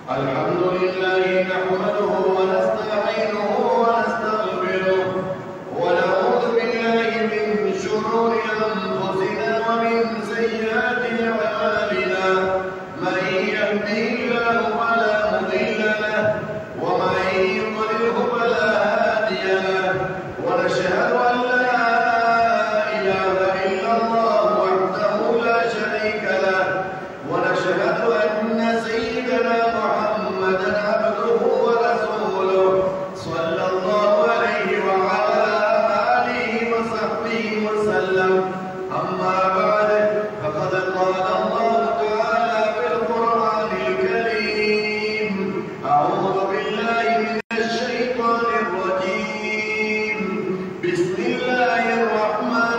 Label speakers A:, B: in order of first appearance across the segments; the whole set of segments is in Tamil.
A: الحمد لله نحمده ونستعينه ونستغفره ونعوذ بالله من شرور أنفسنا ومن سيئات أعمالنا من يهده الله فلا مضل له ومن يضلله فلا هادي له ونشهد أن لا إله إلا الله وحده لا شريك له ونشهد أن سيدنا محمدا عبده ورسوله صلى الله عليه وعلى آله وصحبه وسلم أما بعد فقد قال الله تعالى في القرآن الكريم أعوذ بالله من الشيطان الرجيم بسم الله الرحمن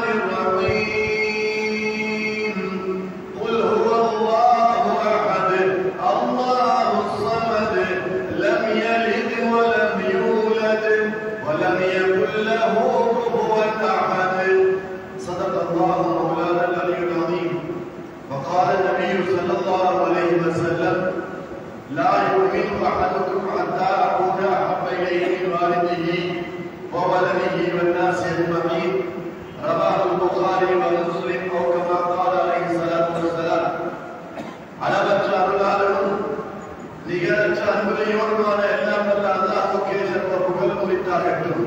A: الرحيم قل هو الله أحد الله الصمد لم يلد ولم يولد ولم يكن له كفوا أحد صدق الله مولانا العلي العظيم وقال النبي صلى الله عليه وسلم لا يؤمن أحدكم حتى أكون أحب إليه من والده وولده والناس أجمعين رواه البخاري ومسلم أو كما قال عليه الصلاة والسلام அளவற்ற அருளாளனும் நிகரற்ற அன்புடையோருமான எல்லாம் வல்ல அல்லாஹ்வுக்கே சர்வ புகழும் உரித்தாகட்டும்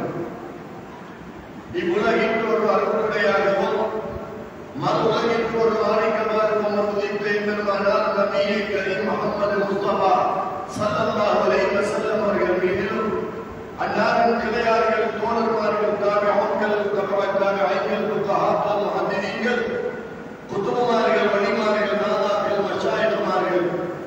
A: இவ்வுலகிற்கு ஒரு அருளுடையாகவும் மறு உலகிற்கு ஒரு மாணிக்கமாகவும் உதித்தேன் பெருமானார் நபியே கரீம் முகமது முஸ்தபா ஸல்லல்லாஹு அலைஹி வஸல்லம் அவர்கள் மீதிலும் அன்னாரின் கிளையார்கள் தோழர்மார்கள் தாபிஊன்கள் தபவத்தான ஐங்கள் புத்தஹாக்கள் முஹத்திரீன்கள் குத்துபுமார்கள் வழிமார்கள் நாதாக்கள் மஷாயிகுமார்கள்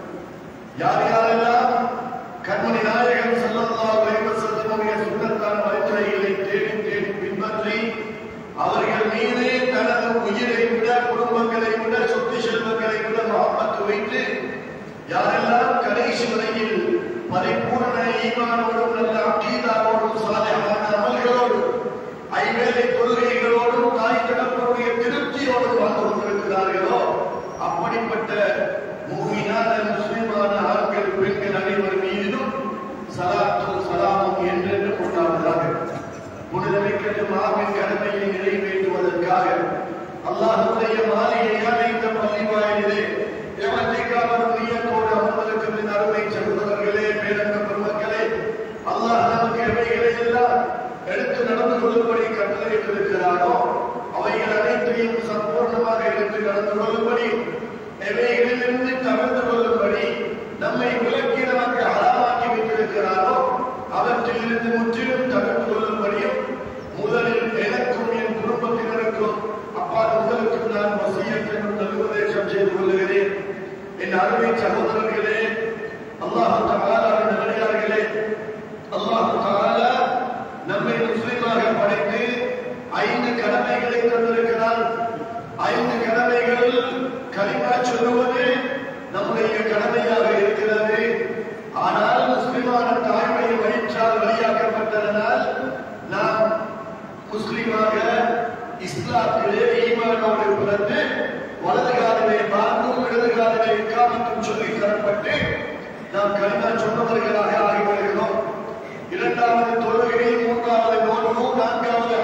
A: யார் யாரெல்லாம் கண்மணி நாயகன் ஸல்லல்லாஹு அலைஹி வஸல்லமுடைய சுன்னத்தான வழிமுறைகளை தேடி தேடி பின்பற்றி அவர்கள் மீது தனது உயிரை விட குடும்பங்களை விட சொத்து செல்வங்களை விட மகப்பத்து வைத்து யாரெல்லாம் கடைசி வரையில் பரிபூரண ஈமானோடும் நல்ல அக்கீதாவோடும் சாலையான அமல்களோடு ஐவேளை கொள்கைகளோடும் தாய் தகப்பனுடைய திருப்தியோடும் வாழ்ந்து கொண்டிருக்கிறார்களோ அப்படிப்பட்ட மூமினான முஸ்லிமான ஆண்கள் பெண்கள் அனைவர் மீதிலும் சலாத்தும் சலாமும் என்றென்று கொண்டாடுகிறார்கள் புனிதமிக்க மாவின் கடமையை நிறைவேற்றுவதற்காக அல்லாஹுடைய மாளிகையான இந்த பள்ளி வாயிலே எவற்றிக்காமல் நீயத்தோடு அமர்ந்திருக்கின்ற அருமை சகோதரர்களே பேரங்க பெருமக்களே அல்லாஹ் நமக்கு எவைகளை எல்லாம் எடுத்து நடந்து கொள்ளும்படி கட்டளையிட்டிருக்கிறாரோ அவைகள் அனைத்தையும் சம்பூர்ணமாக எடுத்து நடந்து கொள்ளும்படி எவைகளிலிருந்து தவிர்த்து கொள்ளும்படி நம்மை விலக்கி நமக்கு அறமாக்கி வைத்திருக்கிறாரோ அவற்றிலிருந்து முற்றிலும் தவிர்த்து கொள்ளும்படியும் முதலில் எனக்கும் என் குடும்பத்தினருக்கும் அப்பா உங்களுக்கும் நான் வசியத்தினும் நல்லுபதேசம் செய்து கொள்கிறேன் என் அருமை சகோதரர்களே அல்லாஹு தஆலாவின் நல்லடியார்களே அல்லாஹு தஆலா நம்மை முஸ்லிமாக படைத்து ஐந்து கடமைகளை தந்திருக்கிறார் ஐந்து கடமைகள் கலிமா சொல்லுவது நம்முடைய கடமையாக இருக்கிறது ஆனால் முஸ்லிமான தாய்மை வயிற்றால் வழியாக்கப்பட்டதனால் நாம் முஸ்லிமாக இஸ்லாத்திலே ஈமானோடு பிறந்து வலது காலிலே பாங்கும் இடது காலிலே இக்காமத்தும் சொல்லி தரப்பட்டு நாம் கலிமா சொன்னவர்களாக ஆகி வருகிறோம் இரண்டாவது தொழுகை மூன்றாவது நோன்பு நான்காவது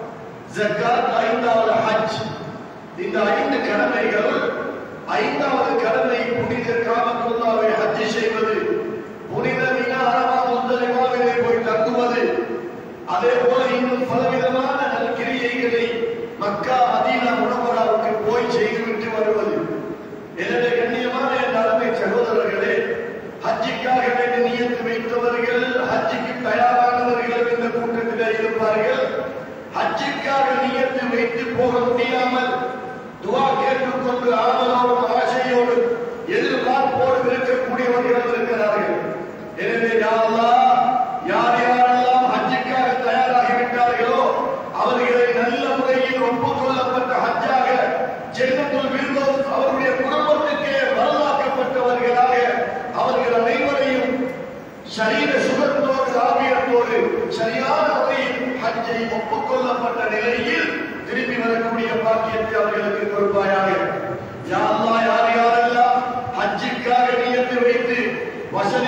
A: ஜக்காத் ஐந்தாவது ஹஜ் இந்த ஐந்து கடமைகள் ஐந்தாவது கடமை புனித காமத்துல்லாவை ஹஜ் செய்வது புனித மினா அரபா முஸ்தலிமாவிலே போய் தங்குவது அதே போல இன்னும் பலவிதமான நற்கிரியைகளை மக்கா மதீனா முனவராவுக்கு போய் செய்துவிட்டு வருவது எனவே கண்ணியமான என் அருமை சகோதரர்களே ஹஜ்ஜிக்காக வேண்டி நியத்து வைத்தவர்கள் ஹஜ்ஜிக்கு தயாரானவர்கள் இந்த கூட்டத்திலே இருப்பார்கள் ஹஜ்ஜிக்காக நியத்து வைத்து போக முடியாமல் துவா கேட்டுக்கொண்டு ஆவலோடும் ஆசையோடும் எதிர்பார்ப்போடு இருக்கக்கூடியவர்கள் இருக்கிறார்கள் எனவே யா அல்லாஹ், யார் யாரெல்லாம் ஹஜ்ஜுக்காக தயாராகிவிட்டார்களோ அவர்களை நல்ல முறையில் ஒப்புக்கொள்ளப்பட்ட ஹஜ்ஜாக ஜென்னத்துல் விருந்தோஸ் அவருடைய குடும்பத்துக்கே வரலாக்கப்பட்டவர்களாக அவர்கள் அனைவரையும் சரீர சுகத்தோடு ஆவியத்தோடு சரியான முறையில் ஹஜ்ஜை ஒப்புக்கொள்ளப்பட்ட நிலையில் திரும்பி வரக்கூடிய பாக்கியத்தை அவர்களுக்கு கொடுப்பாயாக யா அல்லாஹ் யார் யாரெல்லாம் ஹஜ்ஜுக்காக நியத்து வைத்து வசதி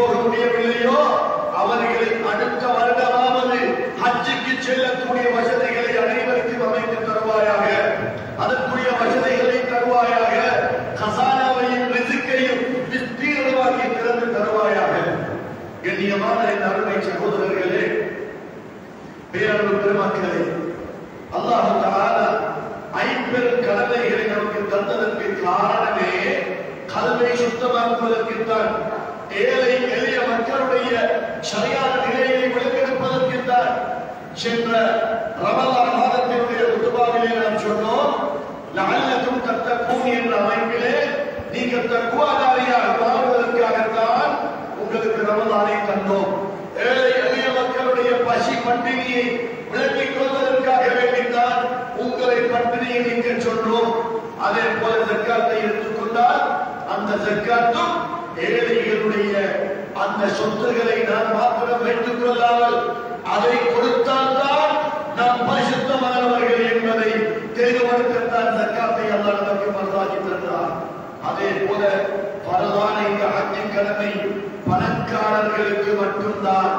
A: போக முடியவில்லையோ அவர்களை அடுத்த வருடமாவது ஹஜ்ஜுக்கு செல்லக்கூடிய வசதிகளை அனைவருக்கும் அமைத்து தருவாயாக அதற்குரிய வசதிகளை தருவாயாக கசானாவையும் ரிசுக்கையும் விஸ்தீர்ணமாக்கி திறந்து தருவாயாக கண்ணியமான என் அருமை சகோதரர்களே பேரன்பு பெருமக்களே அல்லாஹ் தஆலா ஐம்பெரும் கடமைகளை நமக்கு தந்ததற்கு காரணமே கல்வை சுத்தமாக்குவதற்குத்தான் ஏழை எளிய மக்களுடைய சரியான நிலையை விளக்கெடுப்பதற்குத்தான் சென்ற ரமலான் மாதத்தினுடைய உத்துபாவிலே நாம் சொன்னோம் லஅல்லக்கும் தத்தக்கூன் என்ற அமைப்பிலே நீங்கள் தக்குவாதாரியாக மாறுவதற்காகத்தான் உங்களுக்கு ரமலானை தந்தோம் ஏழை எளிய மக்களுடைய பசி பட்டினியை விளக்கிக் கொள்வதற்காக வேண்டித்தான் உங்களை பட்டினியை நீக்க சொன்னோம் அதே போல ஜக்காத்தை எடுத்துக்கொண்டால் அந்த ஜக்காத்தும் ஏழைகளுடைய அந்த சொத்துக்களை நாம் மாத்திரம் வைத்துக் கொள்ளாமல் அதை கொடுத்தால்தான் நாம் பரிசுத்தமானவர்கள் என்பதை தெளிவுபடுத்தத்தான் ஜக்காத்தை அல்லாஹ் நமக்கு மனதாக்கி தந்தார் அதே போல பரவான இந்த ஹஜ்ஜின் கடமை பணக்காரர்களுக்கு மட்டும்தான்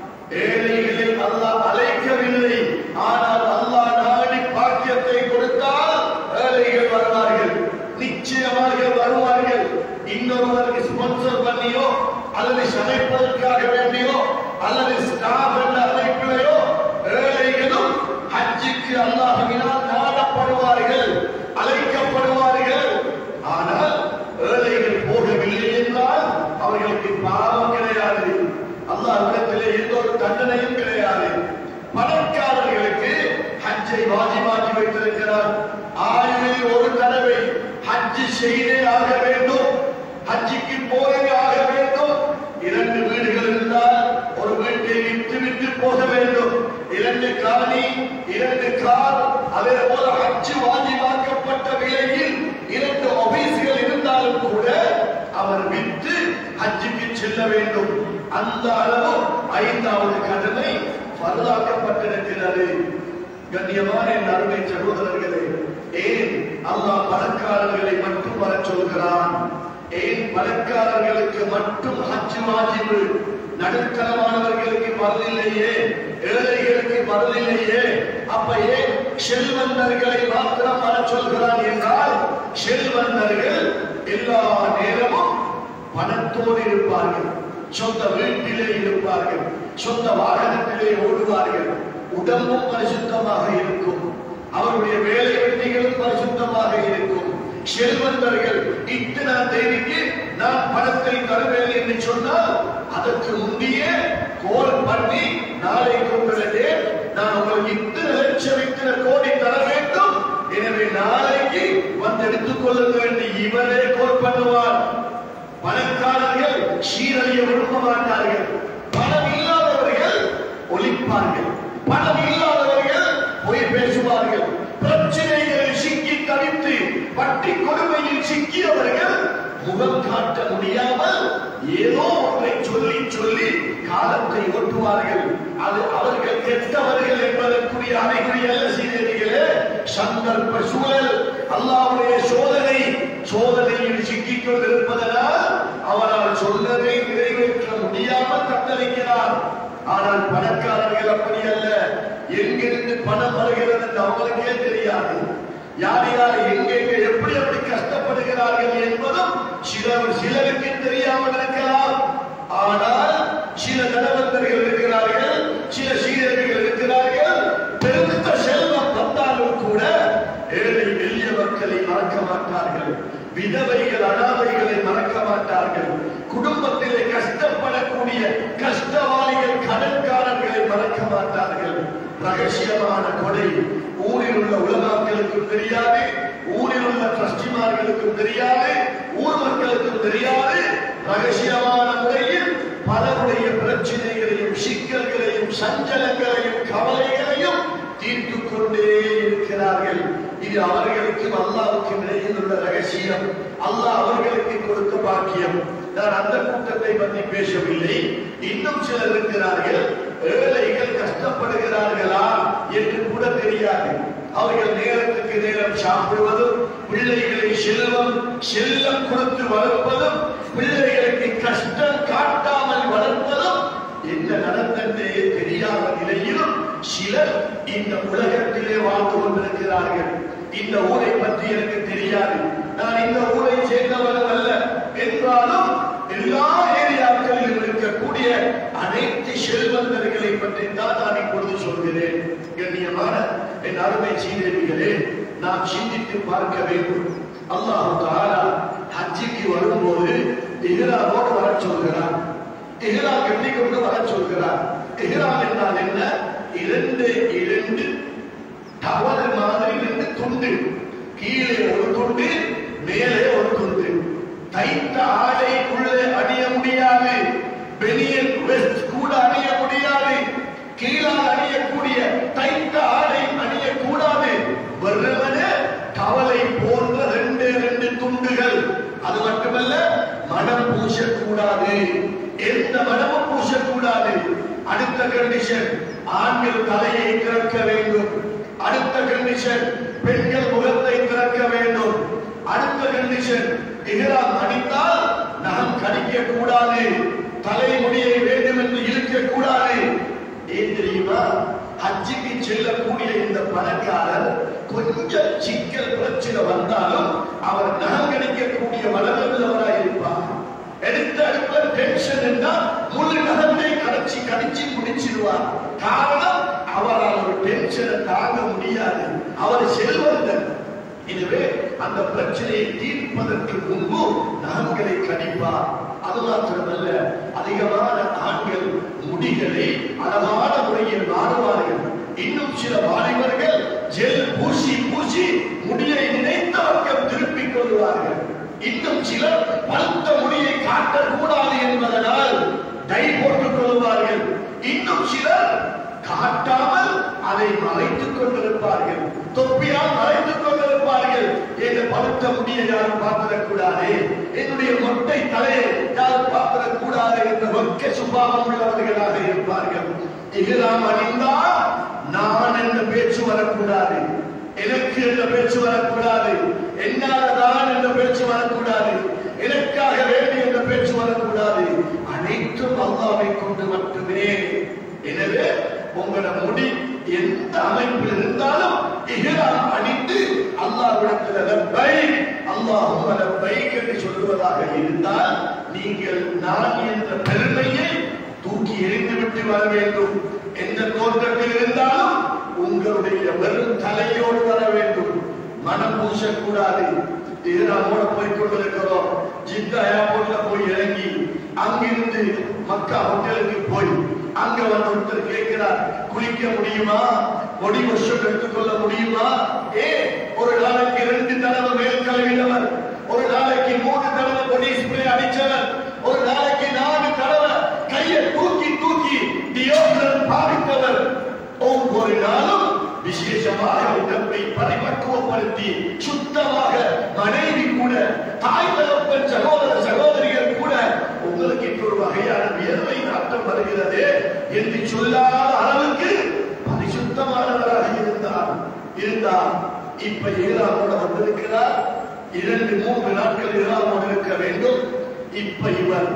A: ஏழைகளை அல்லாஹ் அழைக்கவில்லை ஆனால் அல்லாஹ் நாடி பாக்கியத்தை கொடுத்தால் ஏழைகள் வருவார்கள் நிச்சயமாக வருவார்கள் இன்னொருவருக்கு ஸ்பான்சர் பண்ணியோ அல்லது சமைப்பதற்காக வேண்டியோ அல்லது ஸ்டாஃப் என்ற அமைப்பிலையோ ஏழைகளும் ஹஜ்ஜுக்கு அல்லாஹ்வினால் நாடப்படுவார்கள் அழைக்கப்படுவார்கள் ஆனால் ஏழைகள் போகவில்லை என்றால் அவர்களுக்கு பாவம் கிடையாது அல்லாஹ் இடத்திலே எந்த ஒரு தண்டனையும் கிடையாது பணக்காரர்களுக்கு ஹஜ்ஜை வாஜிபாக்கி வைத்திருக்கிறார் ஆயுளில் ஒரு தடவை ஹஜ் செய்தே ஆக வேண்டும் ஹஜ்ஜுக்கு போயே ஆக வேண்டும் இரண்டு வீடுகள் இருந்தால் ஒரு வீட்டை விட்டு விட்டு போக வேண்டும் இரண்டு காணி இரண்டு கார் அதே போல ஹஜ் வாஜிபாக்கப்பட்ட விலையில் இரண்டு ஆபீஸ்கள் இருந்தாலும் கூட அவர் விட்டு ஹஜ்ஜுக்கு செல்ல வேண்டும் அந்த அளவு ஐந்தாவது கடமை பரதாக்கப்பட்டிருக்கிறது கண்ணியமான என் அருமை சகோதரர்களே ஏன் அல்லாஹ் பணக்காரர்களை மட்டும் வரச் சொல்கிறான் ஏன் பணக்காரர்களுக்கு மட்டும் ஹஜ் வாஜிபு நடுத்தரமானவர்களுக்கு வரலில்லையே ஏழைகளுக்கு வரலில்லையே அப்ப ஏன் செல்வந்தர்களை மாத்திரம் வர சொல்கிறான் என்றால் செல்வந்தர்கள் எல்லா நேரமும் பணத்தோடு இருப்பார்கள் சொந்த வீட்டிலே இருப்பார்கள் சொந்த வாகனத்திலே ஓடுவார்கள் உடம்பும் பரிசுத்தமாக இருக்கும் அவருடைய வேலை வெட்டிகளும் பரிசுத்தமாக இருக்கும் செல்வந்தர்கள் இத்தனை தேதிக்கு நான் பணத்தை தருவேன் என்று சொன்னால் அதற்கு முந்தையே கோல் பண்ணி நாளைக்கு உங்களுக்கு நான் உங்களுக்கு இத்தனை லட்சம் இத்தனை கோடி தர வேண்டும் எனவே நாளைக்கு வந்து எடுத்துக் கொள்ளுங்கள் என்று இவரே கோல் பண்ணுவார் பணக்காரர்கள் சீரழிய விரும்ப மாட்டார்கள் பணம் இல்லாதவர்கள் ஒழிப்பார்கள் பணம் இல்லாதவர்கள் பொய் பேசுவார்கள் பிரச்சனைகளில் சிக்கி தவித்து பட்டி கொடுமையில் சிக்கியவர்கள் முகம் காட்ட முடியாமல் ஏதோ ஒன்றை சொல்லி சொல்லி காலத்தை ஓட்டுவார்கள் அது அவர்கள் கெட்டவர்கள் என்பதற்குரிய அறிகுறி அல்ல சீரடிகளே சந்தர்ப்ப சூழல் அல்லாவுடைய சோதனை சோதனையில் சிக்கிக் கொண்டிருப்பதனால் அவரால் சொன்னதை நிறைவேற்ற முடியாமல் தத்தளிக்கிறார் ஆனால் பணக்காரர்கள் அப்படி அல்ல எங்கிருந்து பணம் வருகிறது என்று அவங்களுக்கே தெரியாது யார் யார் எங்கெங்க எப்படி எப்படி கஷ்டப்படுகிறார்கள் என்பதும் சிலர் சிலருக்கு தெரியாமல் இருக்கலாம் ஆனால் சில தனவந்தர்கள் இருக்கிறார்கள் சில சீரர்கள் இருக்கிறார்கள் பெருத்த செல்வம் வந்தாலும் கூட ஏழை எளிய மக்களை மறக்க மாட்டார்கள் விதவைகள் அனாதைகளை மறக்க மாட்டார்கள் குடும்பத்திலே கஷ்டப்படக்கூடிய கஷ்டவாளிகள் கடன்காரர்களை மறக்க மாட்டார்கள் ரகசியமான கொடை ஊரில் உள்ள உலமாக்களுக்கும் தெரியாது ஊரில் உள்ள டிரஸ்டிமார்களுக்கும் தெரியாது ஊர் மக்களுக்கும் தெரியாது ரகசியமான முறையில் பலருடைய பிரச்சனைகளையும் சிக்கல்களையும் சஞ்சலங்களையும் கவலைகளையும் தீர்த்து கொண்டே இருக்கிறார்கள் இது அவர்களுக்கும் அல்லாவுக்கும் இடையில் உள்ள ரகசியம் அல்லாஹ் அவர்களுக்கு கொடுத்த பாக்கியம் நான் அந்த கூட்டத்தை பற்றி பேசவில்லை இன்னும் சிலர் இருக்கிறார்கள் ஏழைகள் கஷ்டப்படுகிறார்களா என்று கூட தெரியாது அவர்கள் நேரத்துக்கு நேரம் சாப்பிடுவதும் பிள்ளைகளை செல்வம் செல்லம் கொடுத்து வளர்ப்பதும் பிள்ளைகளுக்கு கஷ்டம் காட்டாமல் என்ன நடந்ததே தெரியாத நிலையிலும் சிலர் இந்த உலகத்திலே வாழ்ந்து கொண்டிருக்கிறார்கள் இந்த ஊரை பற்றி எனக்கு தெரியாது நான் இந்த ஊரை சேர்ந்தவர்கள் அல்ல என்றாலும் எல்லா ஏரியாக்களிலும் இருக்கக்கூடிய அனைத்து செல்வந்தர்களை பற்றி தான் நான் இப்பொழுது சொல்கிறேன் கண்ணியமான என் அருமை சீதேவிகளே நாம் சிந்தித்து பார்க்க வேண்டும் அல்லாஹு தாலா ஹஜ்ஜிக்கு வரும்போது இஹ்ராமோடு வர சொல்கிறார் இஹ்ராம் கட்டி கொண்டு வர சொல்கிறார் இஹ்ராம் என்றால் என்ன இரண்டு இரண்டு டவல் மாதிரி ரெண்டு துண்டு கீழே ஒரு துண்டு மேலே ஒரு துண்டு தைத்த ஆடை உள்ளே அணிய முடியாது பெனியன் வெஸ்ட் கூட அணிய முடியாது கீழால் அணியக்கூடிய தைத்த ஆடை அணியக்கூடாது வெறுமனே கவலை போன்ற ரெண்டு ரெண்டு துண்டுகள் அது மட்டுமல்ல மனம் பூசக்கூடாது எந்த மனமும் பூசக்கூடாது அடுத்த கண்டிஷன் ஆண்கள் தலையை திறக்க வேண்டும் அடுத்த கண்டிஷன் பெண்கள் முகத்தை திறக்க வேண்டும் அடுத்த கண்டிஷன் இஹ்ராம் அடித்தால் நகம் கடிக்க கூடாது தலைமுடியை வேண்டும் என்று இழுக்க கூடாது ஏன் தெரியுமா ஹஜ்ஜுக்கு செல்லக்கூடிய இந்த பணக்காரர் கொஞ்சம் சிக்கல் பிரச்சனை வந்தாலும் அவர் நகம் கடிக்கக்கூடிய வளர்ந்தவராக இருப்பார் எடுத்த அடுப்புல டென்ஷன் என்றால் முழு நகத்தை கடைச்சி கடிச்சு முடிச்சிடுவார் காரணம் அவரால் ஒரு டென்ஷனை தாங்க முடியாது அவர் செல்வந்தர் எனவே அந்த பிரச்சனையை தீர்ப்பதற்கு முன்பு நகங்களை கடிப்பார் அது மாத்திரமல்ல அதிகமான ஆண்கள் முடிகளை அழகான முறையில் மாறுவார்கள் இன்னும் சில வாலிபர்கள் ஜெல் பூசி பூசி முடியை நினைத்த பக்கம் திருப்பிக் கொள்வார்கள் இன்னும் சிலர் பழுத்த முடியை காட்டக்கூடாது என்பதனால் டை போட்டுக் கொள்வார்கள் இன்னும் சிலர் காட்டாமல் அதை மறைத்துக் கொண்டிருப்பார்கள் தொப்பியால் மறைத்துக் கொண்டிருப்பார்கள் எங்க பழுத்த முடியை யாரும் பார்த்திடக்கூடாது என்னுடைய மொட்டை தலையை யாரும் பார்த்திடக்கூடாது என்ற வெக்க சுபாவம் உள்ளவர்களாக இருப்பார்கள் இஹ்ராம் அணிந்தால் நான் என்ற பேச்சு வரக்கூடாது எனக்கு என்ற பேச்சு வரக்கூடாது என்னாலதான் என்ற பேச்சு வரக்கூடாது எனக்காக வேண்டி என்ற பேச்சு வரக்கூடாது அனைத்தும் அல்லாவை கொண்டு மட்டுமே எனவே உங்களோட முடி எந்த அமைப்பில் இருந்தாலும் இஹ்ராம் அணிந்து அல்லாஹ்விடத்தில் லப்பை அல்லாஹும் லப்பை என்று சொல்லுவதாக இருந்தால் நீங்கள் நான் என்ற பெருமையை தூக்கி எறிந்துவிட்டு வர வேண்டும் எந்த தோற்றத்தில் இருந்தாலும் உங்களுடைய வெறும் தலையோடு வர வேண்டும் மனம் பூசக்கூடாது இது நம்மோட போய் கொண்டிருக்கிறோம் ஜித்தா ஏர்போர்ட்ல போய் இறங்கி அங்கிருந்து மக்கா ஹோட்டலுக்கு போய் அங்க வந்து ஒருத்தர் கேட்கிறார் குளிக்க முடியுமா பொடி வருஷம் எடுத்துக்கொள்ள முடியுமா ஏ ஒரு நாளைக்கு ரெண்டு தடவை மேல் கழுவினவர் ஒரு நாளைக்கு மூணு தடவை பொடி ஸ்ப்ரே அடிச்சவர் ஒரு நாளைக்கு நாலு தடவை கையை தூக்கி தூக்கி டியோட்ரன் பாவித்தவர் ஒவ்வொரு நாளும் விசேஷமாக உடம்பை பரிபக்குவப்படுத்தி சுத்தமாக மனைவி கூட தாய் தகப்பன் சகோதர சகோதரிகள் கூட உங்களுக்கு இப்ப ஒரு வகையான வியர்வை நாட்டம் வருகிறது என்று சொல்லாத அளவுக்கு பரிசுத்தமானவராக இருந்தார் இருந்தார் இப்ப ஈராமோட வந்திருக்கிறார் இரண்டு மூன்று நாட்கள் ஈராமோடு இருக்க வேண்டும் இப்ப இவர்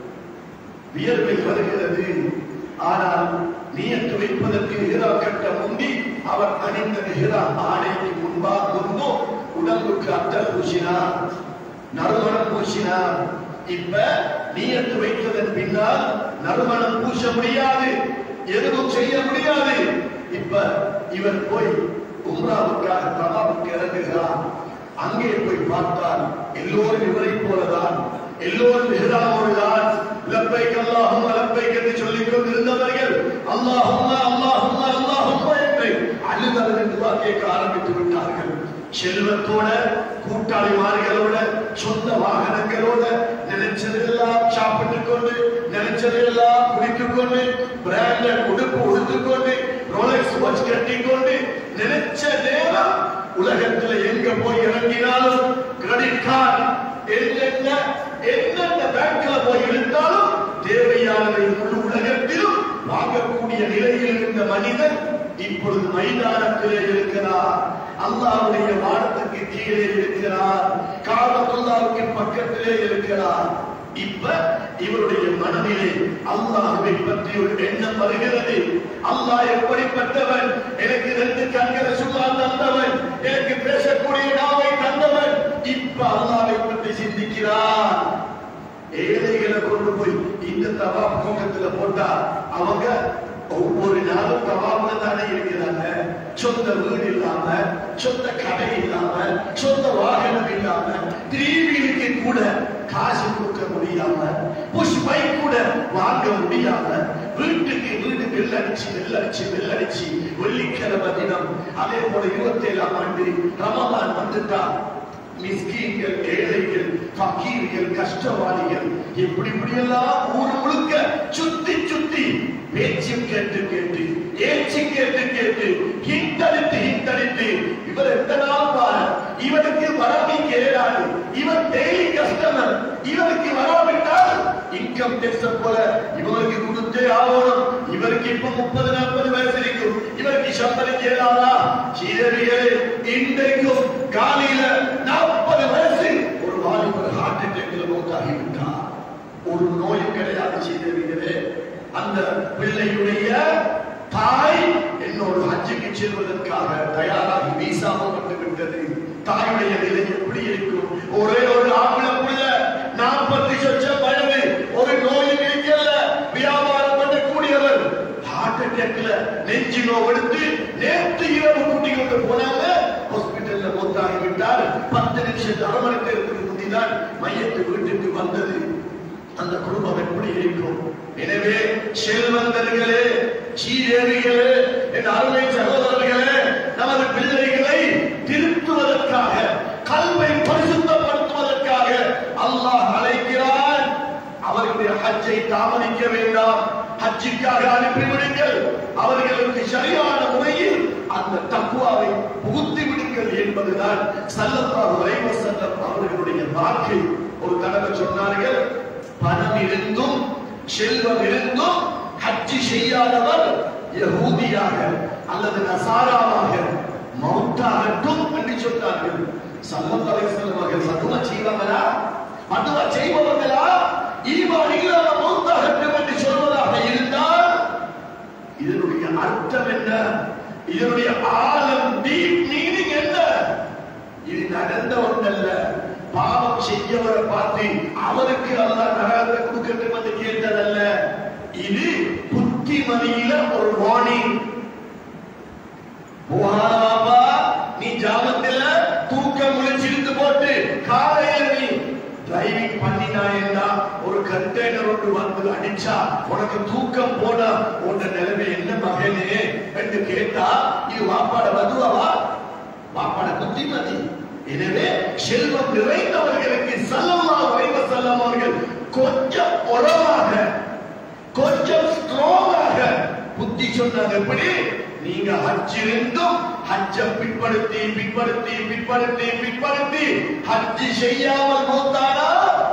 A: வியர்வை வருகிறது ஆனால் நியத்து வைப்பதற்கு ஹிரா கட்ட முந்தி அவர் அணிந்த ஹிரா ஆடைக்கு முன்பா முன்போ உடம்புக்கு அத்தல் பூசினார் நறுமணம் பூசினார் இப்ப நியத்து வைத்ததன் பின்னால் நறுமணம் பூச முடியாது எதுவும் செய்ய முடியாது இப்ப இவர் போய் உம்ராவுக்காக தலாவுக்கு இறங்குகிறார் அங்கே போய் பார்த்தால் எல்லோரும் இவரை போலதான் எல்லோரும் இஹ்ராமோடுதான் லப்பைக் அல்லாஹும்ம லப்பைக் என்று சொல்லிக் கொண்டிருந்தவர்கள் அல்லாஹும்ம அல்லாஹும்ம அல்லாஹும்ம என்று அழுதவர்கள் துவா கேட்க ஆரம்பித்து விட்டார்கள் செல்வத்தோட கூட்டாளிமார்களோட சொந்த வாகனங்களோட நினைச்சதெல்லாம் சாப்பிட்டுக் கொண்டு நினைச்சதெல்லாம் குடித்துக் கொண்டு பிராண்டட் உடுப்பு உடுத்துக் கொண்டு ரோலக்ஸ் வாட்ச் கட்டிக் கொண்டு நினைச்ச நேரம் உலகத்துல எங்க போய் இறங்கினாலும் கிரெடிட் கார்டு என்னென்ன என்னென்ன பேங்க்ல போய் எடுத்தாலும் தேவையானதை முழு உலகத்திலும் வாங்கக்கூடிய நிலையில் இருந்த மனிதன் இப்பொழுது மைதானத்திலே இருக்கிறார் அல்லாவுடைய வானத்துக்கு கீழே இருக்கிறார் காலத்துல்லாவுக்கு பக்கத்திலே இருக்கிறார் இப்ப இவருடைய மனதிலே அல்லாஹ்வை பற்றி ஒரு எண்ணம் வருகிறது அல்லாஹ் எப்படிப்பட்டவன் எனக்கு ரெண்டு கண்களை சும்மா தந்தவன் எனக்கு பேசக்கூடிய நாவை தந்தவன் இப்ப அல்லாஹ்வை பற்றி சிந்திக்கிறான் ஏழைகளை கொண்டு போய் இந்த தவாப் கூட்டத்துல போட்டா அவங்க ஒவ்வொரு நாளும் தவாப்ல தானே இருக்கிறாங்க சொந்த வீடு இல்லாம சொந்த கடை இல்லாம சொந்த வாகனம் இல்லாம டிவிக்கு கூட காசு கொடுக்க முடியாம புஷ் பைக் கூட வாங்க முடியாம வீட்டுக்கு வீடு வெள்ள அடிச்சு வெள்ள அடிச்சு வெள்ள அடிச்சு வெள்ளிக்கிழமை தினம் அதே போல இருபத்தி ஏழாம் ஆண்டு ரமலான் வந்துட்டான் மிஸ்கீன்கள் ஏழைகள் ஃபக்கீர்கள் கஷ்டவாளிகள் இப்படி இப்படி எல்லாம் ஊர் முழுக்க சுத்தி சுத்தி பேச்சு கேட்டு கேட்டு ஏச்சு கேட்டு கேட்டு ஹிந்தடித்து ஹிந்தடித்து இவர் எந்த நாள் பாரு இவனுக்கு வராமி கேடாது இவன் டெய்லி கஸ்டமர் இவருக்கு வராவிட்டால் இன்கம் டேக்ஸ் போல இவருக்கு கொடுத்தே ஆகணும் இவருக்கு இப்ப முப்பது நாற்பது வயசு இருக்கும் இவருக்கு சம்பளம் கேளாதா சீரவியலே இன்றைக்கும் காலையில நாற்பது வயசு ஒரு வாலிபர் ஹார்ட் அட்டாக்ல நோக்காகி விட்டார் ஒரு நோயும் கிடையாது சீரவியலே அந்த பிள்ளையுடைய தாய் என்னோடு ஹஜ்ஜுக்கு செல்வதற்காக தயாராகி வீசாமல் வந்து விட்டது தாயுடைய நிலை எப்படி இருக்கும் ஒரே ஒரு ஆம்பளை புள்ள நாற்பத்தி சொச்சம் வயது ஒரு நோயும் இருக்கல வியாபாரம் பண்ணக்கூடியவர் ஹார்ட் அட்டாக்ல நெஞ்சு நோவெடுத்து நேற்று இரவு கூட்டி கொண்டு போனாங்க ஹாஸ்பிட்டல்ல மூத்தாகி விட்டார் பத்து நிமிஷம் அரை மணி நேரத்துக்கு முந்திதான் மையத்து வீட்டுக்கு வந்தது அந்த குடும்பம் எப்படி இருக்கும் எனவே செல்வந்தர்களே சீதேவிகளே என் அருமை சகோதரர்களே நமது பிள்ளைகளை திருத்துவதற்காக கல்வை பரிசுத்தப்படுத்துவதற்காக அல்லாஹ் அழைக்கிறான் அவர்களுடைய ஹஜ்ஜை தாமதிக்க வேண்டாம் ஹஜ்ஜுக்காக அனுப்பிவிடுங்கள் அவர்களுக்கு சரியான முறையில் அந்த தக்குவாவை புகுத்தி விடுங்கள் என்பதுதான் சல்லல்லாஹு அலைஹி வஸல்லம் அவர்களுடைய வாக்கு ஒரு தடவை சொன்னார்கள் பணம் இருந்தும் செல்வம் இருந்தும் ஹஜ்ஜி செய்யாதவர் யகூதியாக அல்லது நசாராவாக மௌத்தாகட்டும் என்று சொன்னார்கள் சல்லல்லாஹு அலைஹி வஸல்லம் அவர்கள் மதுவா செய்வாங்களா மதுவா செய்பவர்களா ஈமான் இல்லாத மௌத்தாகட்டும் என்று சொல்வதாக இருந்தால் இதனுடைய அர்த்தம் என்ன இதனுடைய ஆழம் டீப் மீனிங் என்ன இது நடந்த ஒன்றல்ல பாவம் செய்யவரை பார்த்து அவருக்கு அல்லாஹ் நரகத்தை கொடுக்கட்டும் என்று கேட்டதல்ல இது புத்திமதியில ஒரு வார்னிங் பாப்பா நீ ஜாமத்துல தூக்கம் முழிச்சிருந்து போட்டு காலையில நீ டிரைவிங் பண்ணினாயன்னா ஒரு கண்டெய்னர் ஒன்று வந்து அடிச்சா உனக்கு தூக்கம் போனா உன் நிலைமை என்ன மகனே என்று கேட்டா இது வாப்பாட மதுவாவா வாப்பாட புத்திமதி எனவே செல்வம் நிறைந்தவர்களுக்கு சல்லல்லா வைவ செல்லம் அவர்கள் கொஞ்சம் உறவாக கொஞ்சம் ஸ்ட்ராங்காக புத்தி சொன்னாங்க எப்படி நீங்க ஹஜ் இருந்தும் ஹஜ்ஜ பிற்படுத்தி பிற்படுத்தி பிற்படுத்தி பிற்படுத்தி ஹஜ் செய்யாமல் மௌத்தானா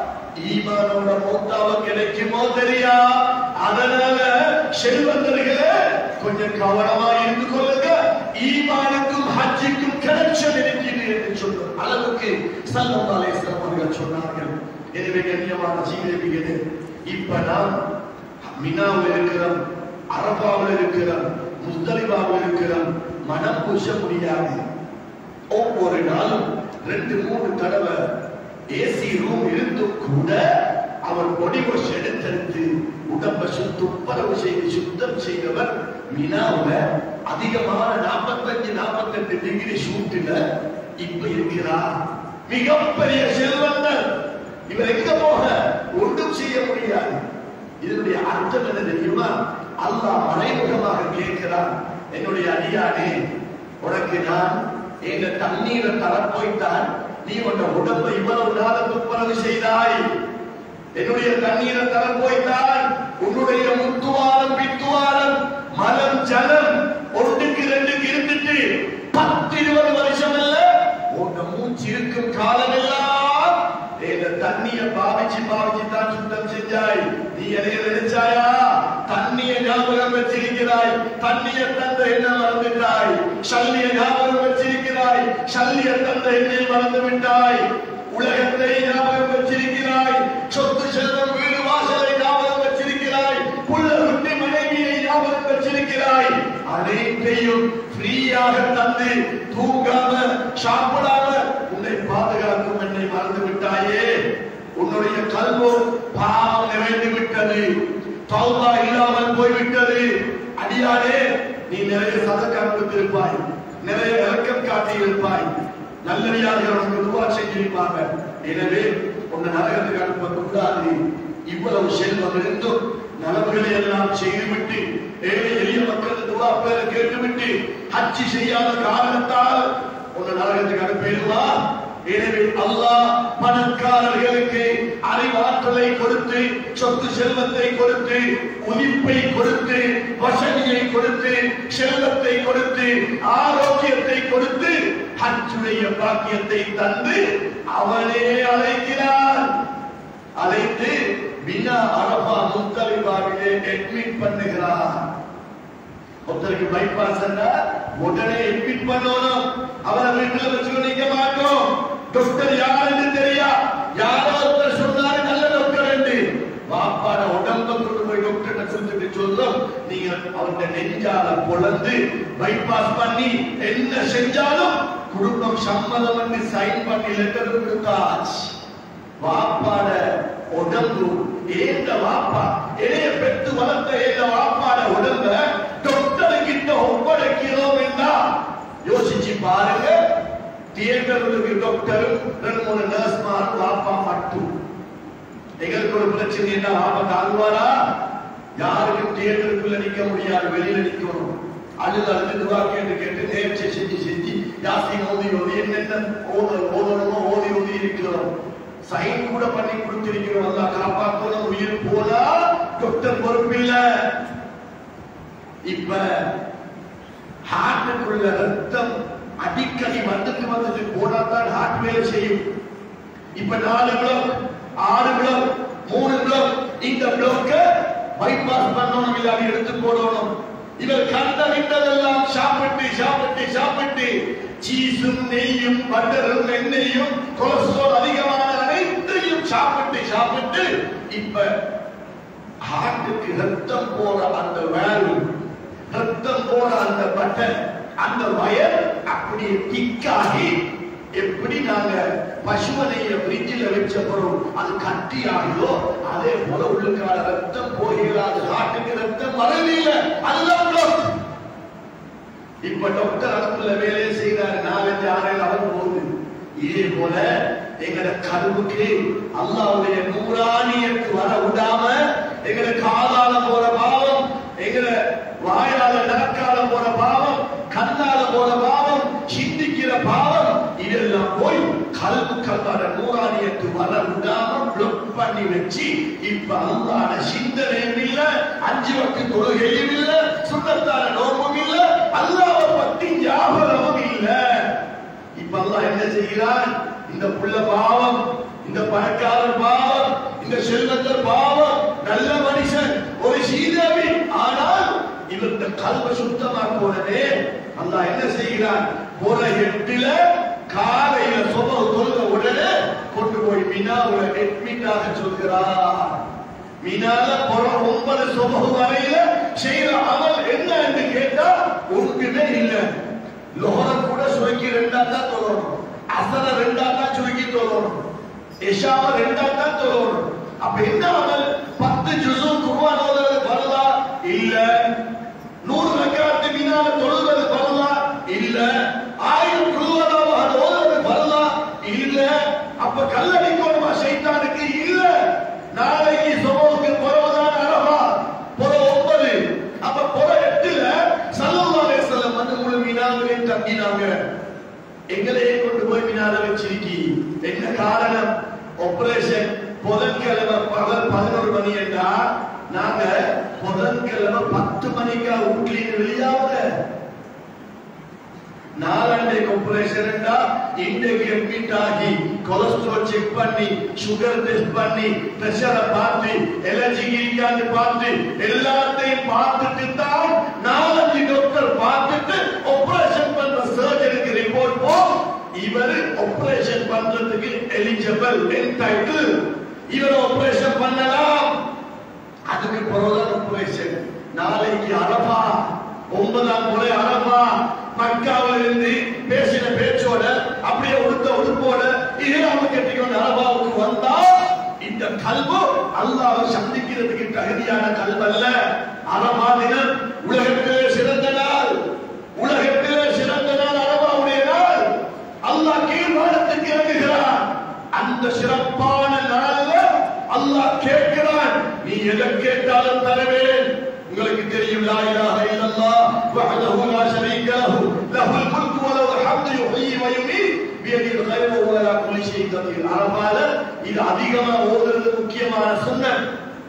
A: ஈமானோட மௌத்தாவ கிடைக்குமோ தெரியா அதனால செல்வந்தர்களே கொஞ்சம் கவனமா இருந்து கொள்ளுங்க ஈமானுக்கும் ஹஜ்ஜுக்கும் கனெக்ஷன் இருக்குது என்று சொல்லும் அளவுக்கு சல்லம் அலைஹிஸ்ஸலாம் அவர்கள் சொன்னார்கள் எனவே கண்ணியமான ஜீவிகளே இப்ப நாம் மினாவில் இருக்கிறோம் அரபாவில் இருக்கிறோம் முஸ்தலிபாவில் இருக்கிறோம் மனம் பூச முடியாது ஒவ்வொரு நாளும் ரெண்டு மூணு தடவை ஏசி ரூம் இருந்தும் கூட அவர் பொடி வாஷ் எடுத்தெடுத்து உடம்ப துப்பரவு செய்து சுத்தம் செய்தவர் மினாவுல அதிகமான நாற்பத்தஞ்சு நாற்பத்தெட்டு டிகிரி சூட்டுல இப்ப இருக்கிறார் மிகப்பெரிய செல்வந்தர் இவர் எங்க போக ஒன்றும் செய்ய முடியாது இதனுடைய அர்த்தம் என்ன தெரியுமா அல்லாஹ் மறைமுகமாக கேட்கிறான் என்னுடைய அடியானே உனக்கு நான் எங்க தண்ணீரை தரப்போய்த்தான் நீ உன்ன உடம்பை இவ்வளவு நாள் துப்புரவு செய்தாய் என்னுடைய தண்ணீரை தரப்போய்த்தான் உன்னுடைய முத்துவாரம் பித்துவாரம் மலம் ஜலம் ஒன்றுக்கு ரெண்டுக்கு இருந்துட்டு பத்து இருபது வருஷம் இல்ல உன்ன மூச்சு இருக்கும் காலமெல்லாம் இந்த தண்ணிய பாவிச்சு பாவிச்சு தான் சுத்தம் செஞ்சாய் நீ எதைய நினைச்சாயா தண்ணிய ஞாபகம் வச்சிருக்கிறாய் தண்ணிய தந்த என்ன மறந்துட்டாய் சல்லிய ஞாபகம் வச்சிருக்கிறாய் சல்லிய தந்த என்னை மறந்து விட்டாய் உலகத்தை ஞாபகம் வச்சிருக்கிறாய் சொத்து செல்வ உட்கார்ந்து தூங்காம சாப்பிடாம உன்னை பாதுகாக்கும் என்னை மறந்து விட்டாயே உன்னுடைய கல்வோ பாவம் நிறைந்து விட்டது தௌபா இல்லாமல் போய்விட்டது அடியானே நீ நிறைய சதக்கா கொடுத்திருப்பாய் நிறைய இறக்கம் காட்டியிருப்பாய் நல்லடியாக உனக்கு துவா செஞ்சிருப்பாங்க எனவே உன்னை நரகத்துக்கு அனுப்ப கூடாது இவ்வளவு செல்வம் இருந்தும் நலவுகளை எல்லாம் செய்துவிட்டு ஏழை எளிய மக்கள் துவா பேர கேட்டுவிட்டு ஹஜ்ஜி செய்யாத காரணத்தால் உன்னை நரகத்துக்கு அனுப்பிடுவா எனவே அல்லாஹ் பணக்காரர்களுக்கு அறிவாற்றலை கொடுத்து சொத்து செல்வத்தை கொடுத்து உதிப்பை கொடுத்து வசதியை கொடுத்து செல்வத்தை கொடுத்து ஆரோக்கியத்தை கொடுத்து ஹஜ்ஜுடைய பாக்கியத்தை தந்து அவனே அழைக்கிறான் அழைத்து பினா அரபா முத்தலிபாவிலே அட்மிட் பண்ணுகிறார் ஒருத்தருக்கு பைபாஸ் உடனே அட்மிட் பண்ணணும் அவரை வீட்டுல வச்சுக்க நிக்க மாட்டோம் டாக்டர் யாருன்னு தெரியா யாரோ ஒருத்தர் சொன்னாரு நல்ல டாக்டர் என்று பாப்பாட உடம்ப கொண்டு போய் டாக்டர் சொல்லிட்டு சொல்லும் நீங்க அவருடைய நெஞ்சால பொழந்து பைபாஸ் பண்ணி என்ன செஞ்சாலும் குடும்பம் சம்மதம் பண்ணி சைன் பண்ணி லெட்டர் கொடுத்தாச்சு வாப்பாட உடம்பு ஏந்த வாப்பா இளைய பெற்று வளர்த்த ஏந்த வாப்பாட உடம்ப டாக்டர் கிட்ட ஒப்படைக்கிறோம் என்றா யோசிச்சு பாருங்க தியேட்டருக்கு டாக்டரும் ரெண்டு மூணு நர்ஸ் மாரும் வாப்பா மட்டும் எங்களுக்கு ஒரு பிரச்சனை என்ன வாப்பா தாங்குவாரா யாருக்கும் தியேட்டருக்குள்ள நிக்க முடியாது வெளியில நிக்கணும் அழுது அழுது துவா கேட்டு கேட்டு நேர்ச்சி செஞ்சு செஞ்சு யாசி ஓதி ஓதி என்னென்ன ஓத ஓதணுமோ ஓதி ஓதி இருக்கிறோம் சைன் கூட பண்ணி கொடுத்திருக்கிறோம் அல்லா காப்பாற்றணும் உயிர் போனா டாக்டர் பொறுப்பில்ல இப்ப ஹார்ட்டுக்குள்ள ரத்தம் அடிக்கடி வந்துட்டு வந்துட்டு போனா தான் ஹார்ட் வேலை செய்யும் இப்ப நாலு பிளாக் ஆறு பிளாக் மூணு பிளாக் இந்த பிளாக்க பைபாஸ் பண்ணணும் இல்லாம எடுத்து போடணும் இவர் கண்டறிந்ததெல்லாம் சாப்பிட்டு சாப்பிட்டு சாப்பிட்டு சீஸும் நெய்யும் பட்டரும் எண்ணெயும் கொலஸ்ட்ரால் அதிகமான அனைத்தையும் சாப்பிட்டு சாப்பிட்டு இப்ப ஹார்ட்டுக்கு ரத்தம் போற அந்த வேல்வ் ரத்தம் போற அந்த பட்டன் அந்த வயர் அப்படியே திக்காகி எப்படி நாங்க பசுவனைய ஃப்ரிட்ஜில் வச்ச பொருள் அது கட்டி ஆகுதோ அதே போல உள்ளுக்கால ரத்தம் போகிறாது ஹார்ட்டுக்கு ரத்தம் வரவில்லை அதுதான் block. இப்ப டாக்டர் அதுக்குள்ள வேலையை செய்யறாரு நாலஞ்சு ஆறாயிரம் அவர் போகுது இதே போல எங்கட கருவுக்கு அல்லாவுடைய நூறானியத்து வர விடாம எங்கட காதால போற பாவம் எங்கட வாயால நடக்கால போற பாவம் கண்ணால போற பாவம் சிந்திக்கிற பாவம் இதெல்லாம் போய் கல்வு கல்லாட நூறானியத்து வர விடாம பிளாக் பண்ணி வச்சு இப்ப அல்லாட சிந்தனையும் இல்ல அஞ்சு வக்கு தொழுகையும் இல்ல சுண்ணத்தான நோக்கமும் இல்ல அல்லாவை பத்தி ஞாபகமும் இல்ல இப்ப அல்லாஹ் என்ன செய்கிறான் இந்த புள்ள பாவம் இந்த பணக்காரர் பாவம் இந்த செல்வந்தர் பாவம் நல்ல மனுஷன் ஒரு சீதேவி ஆனால் இவருடைய கல்வ சுத்தமாக்க உடனே அல்லாஹ் என்ன செய்கிறான் புற எட்டுல காலையில சொப தொழுத உடனே கொண்டு போய் மினாவுல அட்மிட்டாக சொல்கிறார் மினால புற ஒன்பது சொபகு வரையில செய்யற அமல் என்ன என்று கேட்டா ஒன்றுமே இல்லை லோஹர கூட சுருக்கி ரெண்டா தான் தொழணும் அசர ரெண்டா தான் சுருக்கி தொழணும் இஷாவ ரெண்டா தான் தொழணும் அப்ப என்ன அமல் பத்து ஜுசு குர்ஆன் ஓதுறது பரலா இல்ல நூறு ரக்காத்து மீனால தொழுவது பரலா இல்ல ஆயிரம் குழுவதாக அது ஓதுறது பரலா இல்ல அப்ப கல்லடிக்கணுமா சைத்தானுக்கு இல்ல நாளைக்கு சமூகத்துக்கு புறவுதான் அரபா புற ஒன்பது அப்ப புற எட்டுல சல்லல்லாஹு அலைஹி வஸல்லம் வந்து முழு மீனாவிலையும் தங்கினாங்க எங்களையே கொண்டு போய் மீனால வச்சிருக்கி என்ன காரணம் ஆபரேஷன் புதன்கிழமை பகல் பதினோரு மணி என்றா நாங்க புதன்கிழமை பத்து மணிக்கா வீட்லயே வெளியாவத நாலண்டைக்கு ஆபரேஷன் என்றா இன்றைக்கு அட்மிட் ஆகி கொலஸ்ட்ரால் செக் பண்ணி சுகர் டெஸ்ட் பண்ணி பிரஷரை பார்த்து எலர்ஜி இருக்கான்னு பார்த்து எல்லாத்தையும் பார்த்துட்டு தான் நாலஞ்சு டாக்டர் பார்த்துட்டு ஆபரேஷன் பண்ற சர்ஜனுக்கு ரிப்போர்ட் போ இவர் ஆபரேஷன் பண்றதுக்கு எலிஜிபிள் என்டைட்டில் இவர் ஆபரேஷன் பண்ணலாம் அதுக்கு பிறகுதான் ஆபரேஷன் நாளைக்கு அரபா ஒன்பதாம் முறை அரபா மக்காவில் இருந்து பேசின பேச்சோட அப்படியே உடுத்த உடுப்போட இஹ்ராம் கட்டிக்கொண்டு அரபாவுக்கு வந்தா இந்த கல்வு அல்லாஹ் சந்திக்கிறதுக்கு தகுதியான கல்வல்ல அரபா தினம் உலகத்திலே சிறந்த நாள் உலகத்திலே சிறந்த நாள் அரபாவுடைய நாள் அல்லாஹ் கீழ்வானத்துக்கு இறங்குகிறான் அந்த சிறப்பான நாள்ல அல்லாஹ் கேட்கிறான் நீ எதை கேட்டாலும் தருவேன் உங்களுக்கு தெரியும் லா இலாஹ இல்லல்லாஹ் வஹ்தஹு லா ஷரீக லஹு லஹுல் முல்கு வ லஹுல் ஹம்து யுஹ்யி வ யுமீத் பியதில் கைர் வ ஹுவ அலா குல்லி ஷைஇன் கதீர் அரபால இது அதிகமா ஓதுறது முக்கியமான சுன்னத்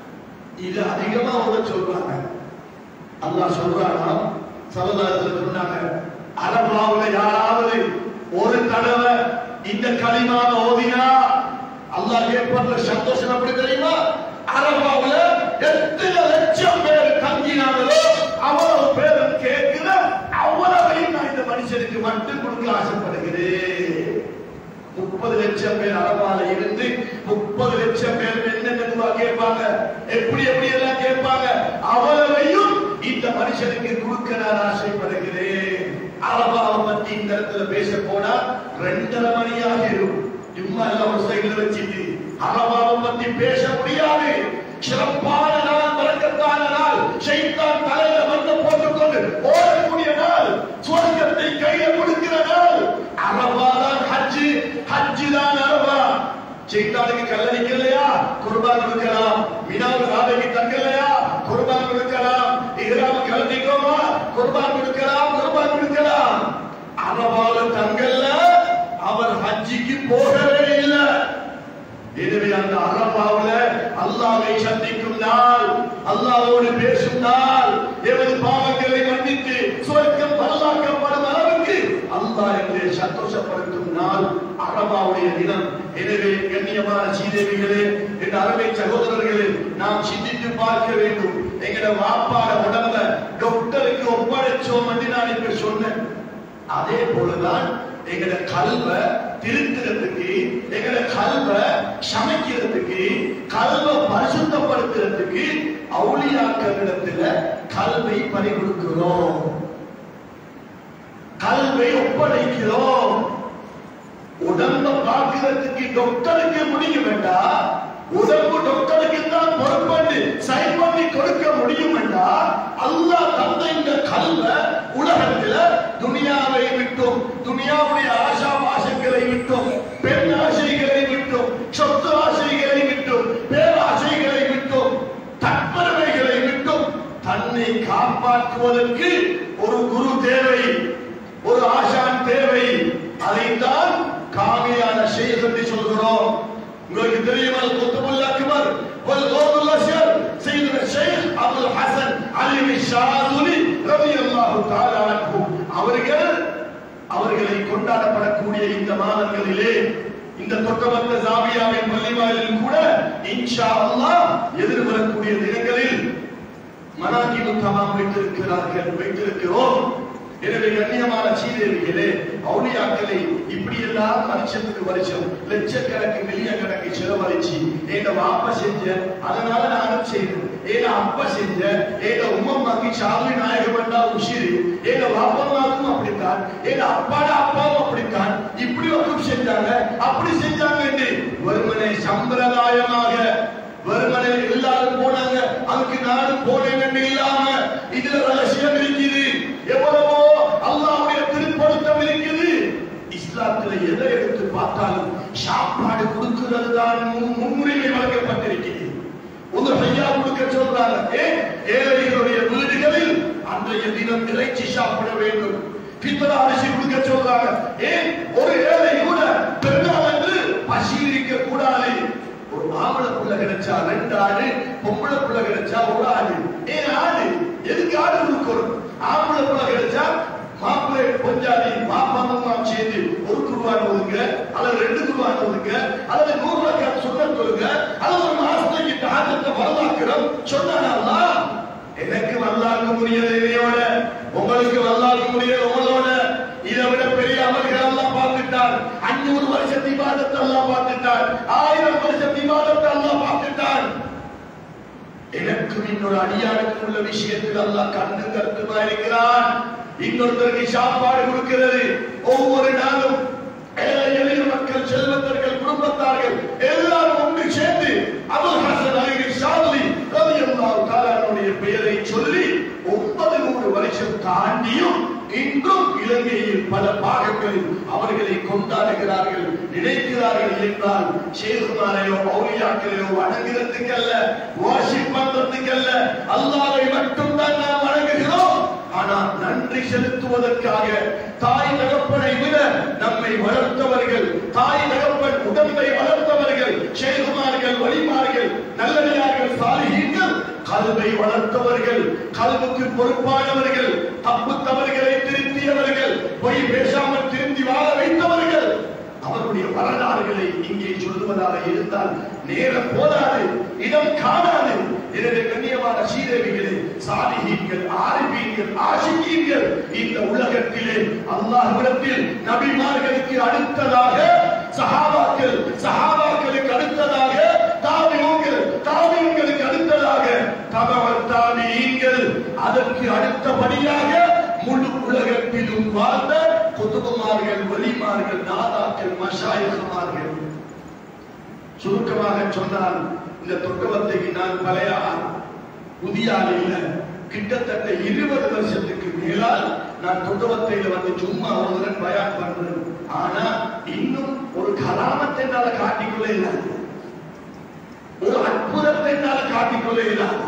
A: இது அதிகமா ஓத சொல்றாங்க அல்லாஹ் சொல்றானா சல்லல்லாஹு சொன்னாங்க அரபாவுல யாராவது ஒரு தடவை இந்த கலிமாவை ஓதினா அல்லாஹ் ஏற்படுற சந்தோஷம் எப்படி தெரியுமா அரபாவுல எத்தனை லட்சம் பேர் தங்கினாங்களோ அவ்வளவு பேர் கேட்கிற அவ்வளவையும் நான் இந்த மனுஷனுக்கு மட்டும் கொடுக்க ஆசைப்படுகிறேன் முப்பது லட்சம் பேர் அரபால இருந்து முப்பது லட்சம் பேர் என்னென்ன கேட்பாங்க எப்படி எப்படி எல்லாம் கேட்பாங்க அவ்வளவையும் இந்த மனுஷனுக்கு கொடுக்க நான் ஆசைப்படுகிறேன் அரபாவை பத்தி இந்த இடத்துல பேச போனா ரெண்டரை மணி ஆகிரும் சும்மா எல்லாம் ஒரு சைடுல வச்சுட்டு அரபாவை பத்தி பேச முடியாது சிறப்பான நாள் வரக்கத்தான நாள் ஷைத்தான் தலையில வந்து போட்டுக்கொண்டு ஓடக்கூடிய நாள் சுவர்க்கத்தை கையில கொடுக்கிற நாள் அரபா தான் ஹஜ்ஜு ஹஜ்ஜு தான் அரபா ஷைத்தானுக்கு கல்லடிக்கலையா குர்பான் கொடுக்கலாம் மினாவுக்கு ராதைக்கு தங்கலையா குர்பான் கொடுக்கலாம் இஹ்ராம் கலந்திக்கோமா குர்பான் கொடுக்கலாம் குர்பான் கொடுக்கலாம் அரபால தங்கல்ல அவர் ஹஜ்ஜிக்கு போகவே இல்லை எனவே அந்த அரபாவுல அல்லாவை சந்திக்கும் நாள் அல்லாவோடு பேசும் நாள் எமது பாவங்களை மன்னித்து சுவர்க்கம் பல்லாக்கப்படும் அளவுக்கு அல்லாஹ் என்று சந்தோஷப்படுத்தும் நாள் அரபாவுடைய தினம் எனவே கண்ணியமான சீதேவிகளே என் அருமை சகோதரர்களே நாம் சிந்தித்து பார்க்க வேண்டும் எங்கட வாப்பாட உடம்ப டாக்டருக்கு ஒப்படைச்சோம் என்று நான் இப்ப சொன்னேன் அதே போலதான் எங்கட கல்வ திருத்துறதுக்கு எங்கட கல்வ சமைக்கிறதுக்கு கல்வ பரிசுத்தப்படுத்துறதுக்கு அவுளியாக்களிடத்துல கல்வை பறி கொடுக்கிறோம் கல்வை ஒப்படைக்கிறோம் உடம்ப பார்க்கிறதுக்கு டாக்டருக்கு முடியும் வேண்டா உடம்பு டாக்டருக்கு தான் பொறுப்பண்டு சைன் பண்ணி கொடுக்க முடியும் வேண்டா அல்லாஹ் தந்த இந்த கல்வ உலகத்துல துனியாவை விட்டும் துனியாவுடைய ஆசா பாசங்களை விட்டும் பெண் ஆசைகளை விட்டும் சொத்து ஆசைகளை விட்டும் பேராசைகளை விட்டும் தற்பெருமைகளை விட்டும் தன்னை காப்பாற்றுவதற்கு ஒரு குரு தேவை ஒரு ஆசான் தேவை அதைத்தான் காமியான ஷேக் என்று சொல்கிறோம் உங்களுக்கு தெரியும் அல் குத்துபுல் அக்பர் வல் கௌதுல் அஸ்யர் சையதுனா ஷேக் அப்துல் ஹசன் அலி ஷாதுலி ரலியல்லாஹு தஆலா அன்ஹு அவர்கள் அவர்களை கொண்டாடப்படக்கூடிய இந்த மாதங்களிலே இந்த தொட்டமத்த ஜாவியாவின் பள்ளிவாயிலில் கூட இன்ஷா அல்லாஹ் எதிர்வரக்கூடிய தினங்களில் மனாகிபு தமாம் வைத்திருக்கிறார்கள் வைத்திருக்கிறோம் எனவே கண்ணியமான சீதேவிகளே அவுளியாக்களை இப்படி எல்லாம் வருஷத்துக்கு வருஷம் லட்சக்கணக்கு மில்லியன் கணக்கு செலவழிச்சு எங்க வாப்பா செஞ்ச அதனால நானும் செய்தேன் ஏங்க அப்பா செஞ்ச ஏங்க உம்மம்மாக்கு சாமி நாயகம் என்றா உசிறு ஏங்க வாப்பம்மாக்கும் அப்படித்தான் ஏங்க அப்பாட அப்பாவும் அப்படித்தான் இப்படி ஒன்றும் செஞ்சாங்க அப்படி செஞ்சாங்க என்று வெறுமனை சம்பிரதாயமாக வெறுமனை எல்லாரும் போனாங்க அதுக்கு நானும் போனேன் என்று இல்லாம இதுல ரகசியம் இருக்குது எவ்வளவோ அல்லாஹ்வுடைய திருப்பொருத்தம் இருக்குது இஸ்லாத்துல எதை எடுத்து பார்த்தாலும் சாப்பாடு கொடுக்கிறது தான் முன்- முன்னுரிமை வழங்கப்பட்டிருக்கிறது ஒரு ஐயா கொடுக்க சொல்றாங்க ஏன் ஏழைகளுடைய வீடுகளில் அன்றைய தினம் இறைச்சி சாப்பிட வேண்டும் பித்தளை அரிசி கொடுக்க சொல்றாங்க ஏன் ஒரு ஏழை கூட பெருநாள் என்று பசி இருக்க கூடாது ஒரு ஆம்பளை புள்ள கிடைச்சா ரெண்டு ஆடு பொம்பளை புள்ள கிடைச்சா ஒரு ஆடு ஏன் ஆடு எதுக்கு ஆடு கொடுக்கணும் ஆம்பளை புள்ள கிடைச்சா மாப்பிள்ளை பொஞ்சாதி மாப்பா மாமா சேர்ந்து ஒரு குருவான் ஒதுங்க அல்லது ரெண்டு குருவான் ஒதுங்க அல்லது நூறு ரூபாய் சொன்ன சொல்லுங்க அல்லது ஒரு மாசத்துக்கு தாக்கத்தை வரலாக்கிறோம் சொன்னானா எனக்கு வல்லாக்க முடியல இதையோட உங்களுக்கு வல்லாக்க முடியல உங்களோட இதை விட பெரிய அமல்கள் எல்லாம் பார்த்துட்டார் அஞ்சூறு வருஷம் விவாதத்தை எல்லாம் பார்த்துட்டார் ஆயிரம் வருஷம் விவாதத்தை எல்லாம் பார்த்துட்டார் எனக்கும் இன்னொரு அடியானுக்கும் உள்ள விஷயத்தில் அல்லாஹ் கண்ணு கருத்துமா இருக்கிறான் இன்னொருத்தருக்கு சாப்பாடு கொடுக்கிறது ஒவ்வொரு நாளும் ஏழை எளிய மக்கள் செல்வந்தர்கள் குடும்பத்தார்கள் எல்லாரும் ஒன்று சேர்ந்து அபுல் ஹசன் அலி ஷாதுலி ரலியல்லாஹு தஆலாவுடைய பெயரை சொல்லி ஒன்பது நூறு வருஷம் தாண்டியும் இன்றும் இலங்கையில் பல பாகங்களில் அவர்களை கொண்டாடுகிறார்கள் நினைக்கிறார்கள் என்றால் சேதுமாரையோ பௌரியாக்களையோ வணங்குறதுக்கு அல்ல வாஷிப் பண்றதுக்கு அல்ல அல்லாவை மட்டும்தான் நாம் வணங்குகிறோம் ஆனால் நன்றி செலுத்துவதற்காக தாய் தகப்பனை விட நம்மை வளர்த்தவர்கள் தாய் தகப்பன் உடம்பை வளர்த்தவர்கள் சேகுமார்கள் வழிமார்கள் நல்லடியார்கள் சாலிகீர்கள் கல்வை வளர்த்தவர்கள் கல்வுக்கு பொறுப்பானவர்கள் தப்பு தவறுகளை திருத்தியவர்கள் பொய் பேசாமல் திருந்தி வாழ வைத்தவர்கள் அவருடைய வரலாறுகளை இங்கே சொல்லுவதாக இருந்தால் நேரம் போதாது இடம் காணாது எனவே கண்ணியமான சீதேவிகளே சாலிஹீன்கள் ஆரிபீன்கள் ஆசிகீன்கள் இந்த உலகத்திலே அல்லாஹ்விடத்தில் நபிமார்களுக்கு அடுத்ததாக சஹாபாக்கள் சஹாபாக்களுக்கு அடுத்ததாக தாபியூன்கள் தாபியூன்களுக்கு அடுத்ததாக தகவல் தாபியீன்கள் அதற்கு அடுத்தபடியாக முழு உலகத்திலும் வாழ்ந்த குதுபுமார்கள் வலிமார்கள் நாதாக்கள் மஷாயகமார்கள் சுருக்கமாக சொன்னால் இந்த தொட்டவத்தைக்கு நான் பழைய ஆள் புதிய ஆள் இல்ல கிட்டத்தட்ட இருபது வருஷத்துக்கு மேலால் நான் தொட்டவத்தையில வந்து சும்மா ஒரு பயான் பண்றேன் ஆனா இன்னும் ஒரு கலாமத்தை என்னால காட்டிக்கொள்ள இல்லாது ஒரு அற்புதத்தை என்னால காட்டிக்கொள்ள இல்லாது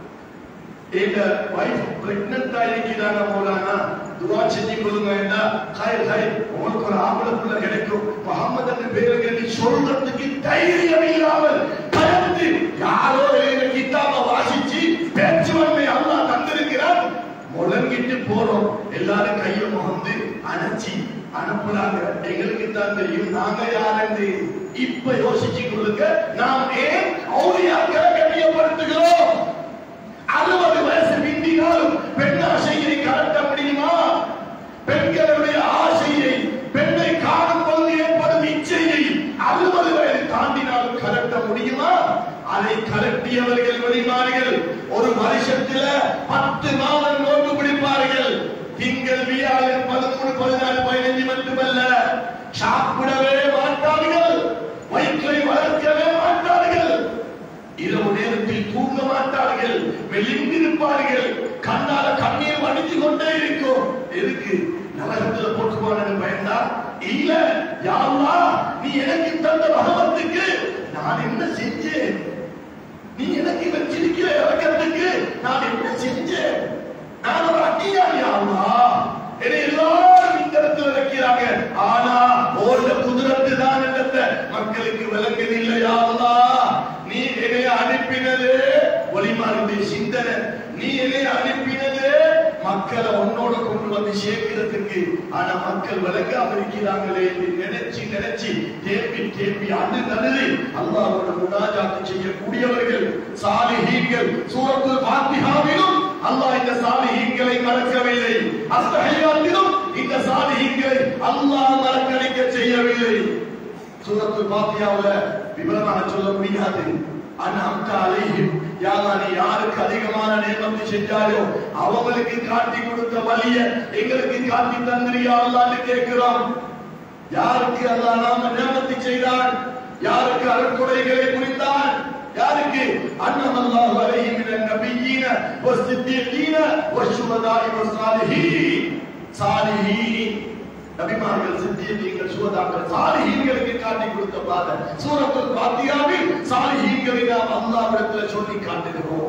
A: எங்க வைஃப் பிரெக்னன்ட் ஆயிருக்கிறாங்க போலானா துவா செஞ்சு கொடுங்க ஹாய் ஹாய் உங்களுக்கு ஒரு ஆம்பளை பிள்ளை கிடைக்கும் முகமது என்று பேரு கேட்டு சொல்றதுக்கு தைரியம் இல்லாமல் பயந்து யாரோ எழுதின கித்தாப வாசிச்சு பேச்சுவன்மை அல்லாஹ் தந்திருக்கிறார் முழங்கிட்டு போறோம் எல்லாரும் கையை முகந்து அணைச்சி அனுப்புறாங்க எங்களுக்கு தான் தெரியும் நாங்க யாருன்னு இப்ப யோசிச்சு கொள்ளுங்க நாம் ஏன் அவுளியாக்களை கண்ணியப்படுத்துகிறோம் அறுபது வயசு பிந்தினாலும் பெண் ஆசையை கடத்த முடியுமா பெண்களுடைய ஆசையை பெண்ணை காணும் பொழுது ஏற்படும் இச்சையை அறுபது வயது தாண்டினாலும் கலட்ட முடியுமா அதை கலட்டியவர்கள் வெளிமாறுகள் ஒரு வருஷத்துல பத்து மாதம் நோன்பு பிடிப்பார்கள் திங்கள் வியாழன் பதிமூணு பதினாலு பதினஞ்சு மட்டுமல்ல சாப்பிடவே மாட்டார்கள் வயிற்றை வளர்க்கவே மாட்டார்கள் இரவு நேரத்தில் தூங்க மாட்டார்கள் மெலிந்திருப்பார்கள் கண்ணால கண்ணீர் வடிஞ்சு கொண்டே இருக்கும் எதுக்கு நரகத்துல போட்டுக்குவானு பயந்தா இல்ல யாருலா நீ எனக்கு தந்த பகவத்துக்கு நான் என்ன செஞ்சேன் நீ எனக்கு வச்சிருக்கிற இறக்கத்துக்கு நான் என்ன செஞ்சேன் நான் ஒரு அட்டியாரி யாருலா என்னை எல்லாரும் இந்த இடத்துல வைக்கிறாங்க ஆனா ஓட குதிரத்து தான் என்னத்த மக்களுக்கு விளங்குதில்லை யாருலா நீ என்னை அனுப்பினது ஒளிமாறுடைய சிந்தனை நீ என்னை அனுப்பினது மக்களை உன்னோட கொண்டு வந்து சேர்க்கிறதுக்கு ஆனா மக்கள் விளங்காம இருக்கிறாங்களே என்று நினைச்சு நினைச்சு தேம்பி தேம்பி அண்ணு நடுது அல்லாஹ்வோட முனாஜாத்து செய்யக்கூடியவர்கள் சாலிஹீன்கள் சூரத்துல் ஃபாத்திஹாவிலும் அல்லாஹ் இந்த சாலிஹீன்களை மறக்கவில்லை அஸ்தஹியாத்திலும் இந்த சாலிஹீன்களை அல்லாஹ் மறக்கடிக்க செய்யவில்லை சூரத்துல் ஃபாத்திஹாவுல விவரமாக சொல்ல முடியாது அன்அம்த அலைஹிம் யாரா நீ யாருக்கு அதிகமான நேமத்தை செஞ்சாயோ அவங்களுக்கு காட்டி கொடுத்த வழிய எங்களுக்கு காட்டி தந்திரியா அல்லான்னு கேட்கிறோம் யாருக்கு அல்லாஹ் நாம நேமத்தை செய்தான் யாருக்கு அருட்கொடைகளை புரிந்தான் யாருக்கு அன்னம் அல்லாஹ் அலைஹிம் மினன் நபியீன வஸ்ஸித்தீகீன வஷ்ஷுஹதாஇ வஸ்ஸாலிஹீன் சாலிஹீன் நபிமார்கள் சித்தியங்கள் சுவதாக்கள் சாலிஹீன்களுக்கு காட்டி கொடுத்த பாதை சூரத்துல் பாத்தியாவில் சாலிஹீன்களை நாம் அல்லாஹ்விடத்தில் சொல்லி காட்டுகிறோம்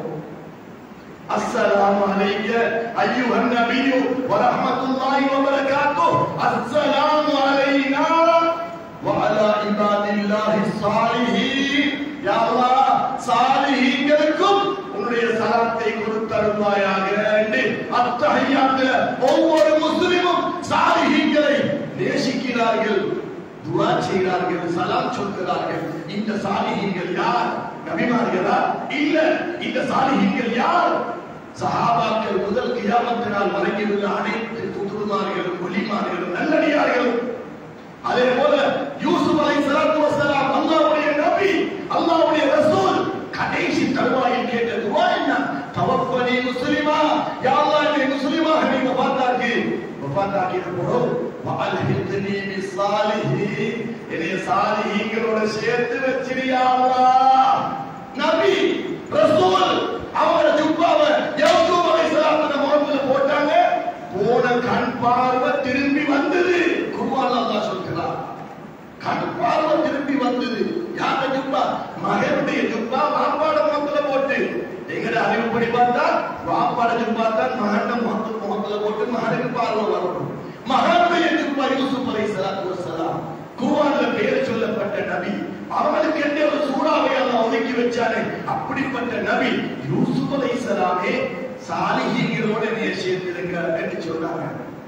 A: السلام عليك أيها النبي ورحمة الله وبركاته السلام علينا وعلى عباد الله الصالحين يا الله சாலிஹீன்களுக்கும் உன்னுடைய சலாத்தை கொடுத்தருள்வாயாக என்று அத்தகையாத்துல ஒவ்வொரு முஸ்லிமும் சாலிஹீன்களை நேசிக்கிறார்கள் துவா செய்கிறார்கள் சலாம் சொல்கிறார்கள் இந்த சாலிஹீன்கள் யார் நபிமார்களா இல்ல இந்த சாலிஹீன்கள் யார் சஹாபாக்கள் முதல் கியாமத்து நாள் வழங்கியுள்ள அனைத்து குதுமார்களும் ஒளிமார்களும் நல்லடியார்களும் அதே போல யூசுப் அலை சலாத்து வசலாம் அல்லாஹ்வுடைய நபி அல்லாஹ்வுடைய ரசூல் கடைசி தருவாயில் கேட்ட துவா என்ன தவஃபனி முஸ்லிமா யா அல்லாஹ் என்னை முஸ்லிமாக நீ வஃபாத்தாக்கு வஃபாத்தாக்கின போறோம் வஅல்ஹிக்னி பிஸ்ஸாலிஹீன் என்னைய சாலிஹீங்களோட சேர்த்து வச்சிரியா அல்லாஹ் நபி ரசூல் அவங்கள ஜுப்பாவை யக்கூப் அலைஹிஸ்ஸலாத்து முகத்துல போட்டாங்க போன கண் பார்வை திரும்பி வந்தது குர்ஆன் அல்லாஹ் சொல்கிறார் கண் பார்வை திரும்பி வந்தது யார ஜுப்பா மகனுடைய ஜுப்பா வாப்பாட முகத்துல போட்டு எங்கட அறிவுப்படி பார்த்தா வாப்பாட ஜுப்பா தான் மகன் முகத்து முகத்துல போட்டு மகனுக்கு பார்வை வரணும் மகனுடைய ஜுப்பா யூசுப் அலை சலாத்து வசலாம் குர்ஆன்ல பெயர் சொல்லப்பட்ட நபி அவனுக்கு என்ன ஒரு சூறாவை அல்லாஹ் ஒதுக்கி வச்சானே அப்படிப்பட்ட நபி யூசுப் அலை சலாமே சாலிஹீங்களோட நீ சேர்த்திருங்க என்று சொல்றாங்க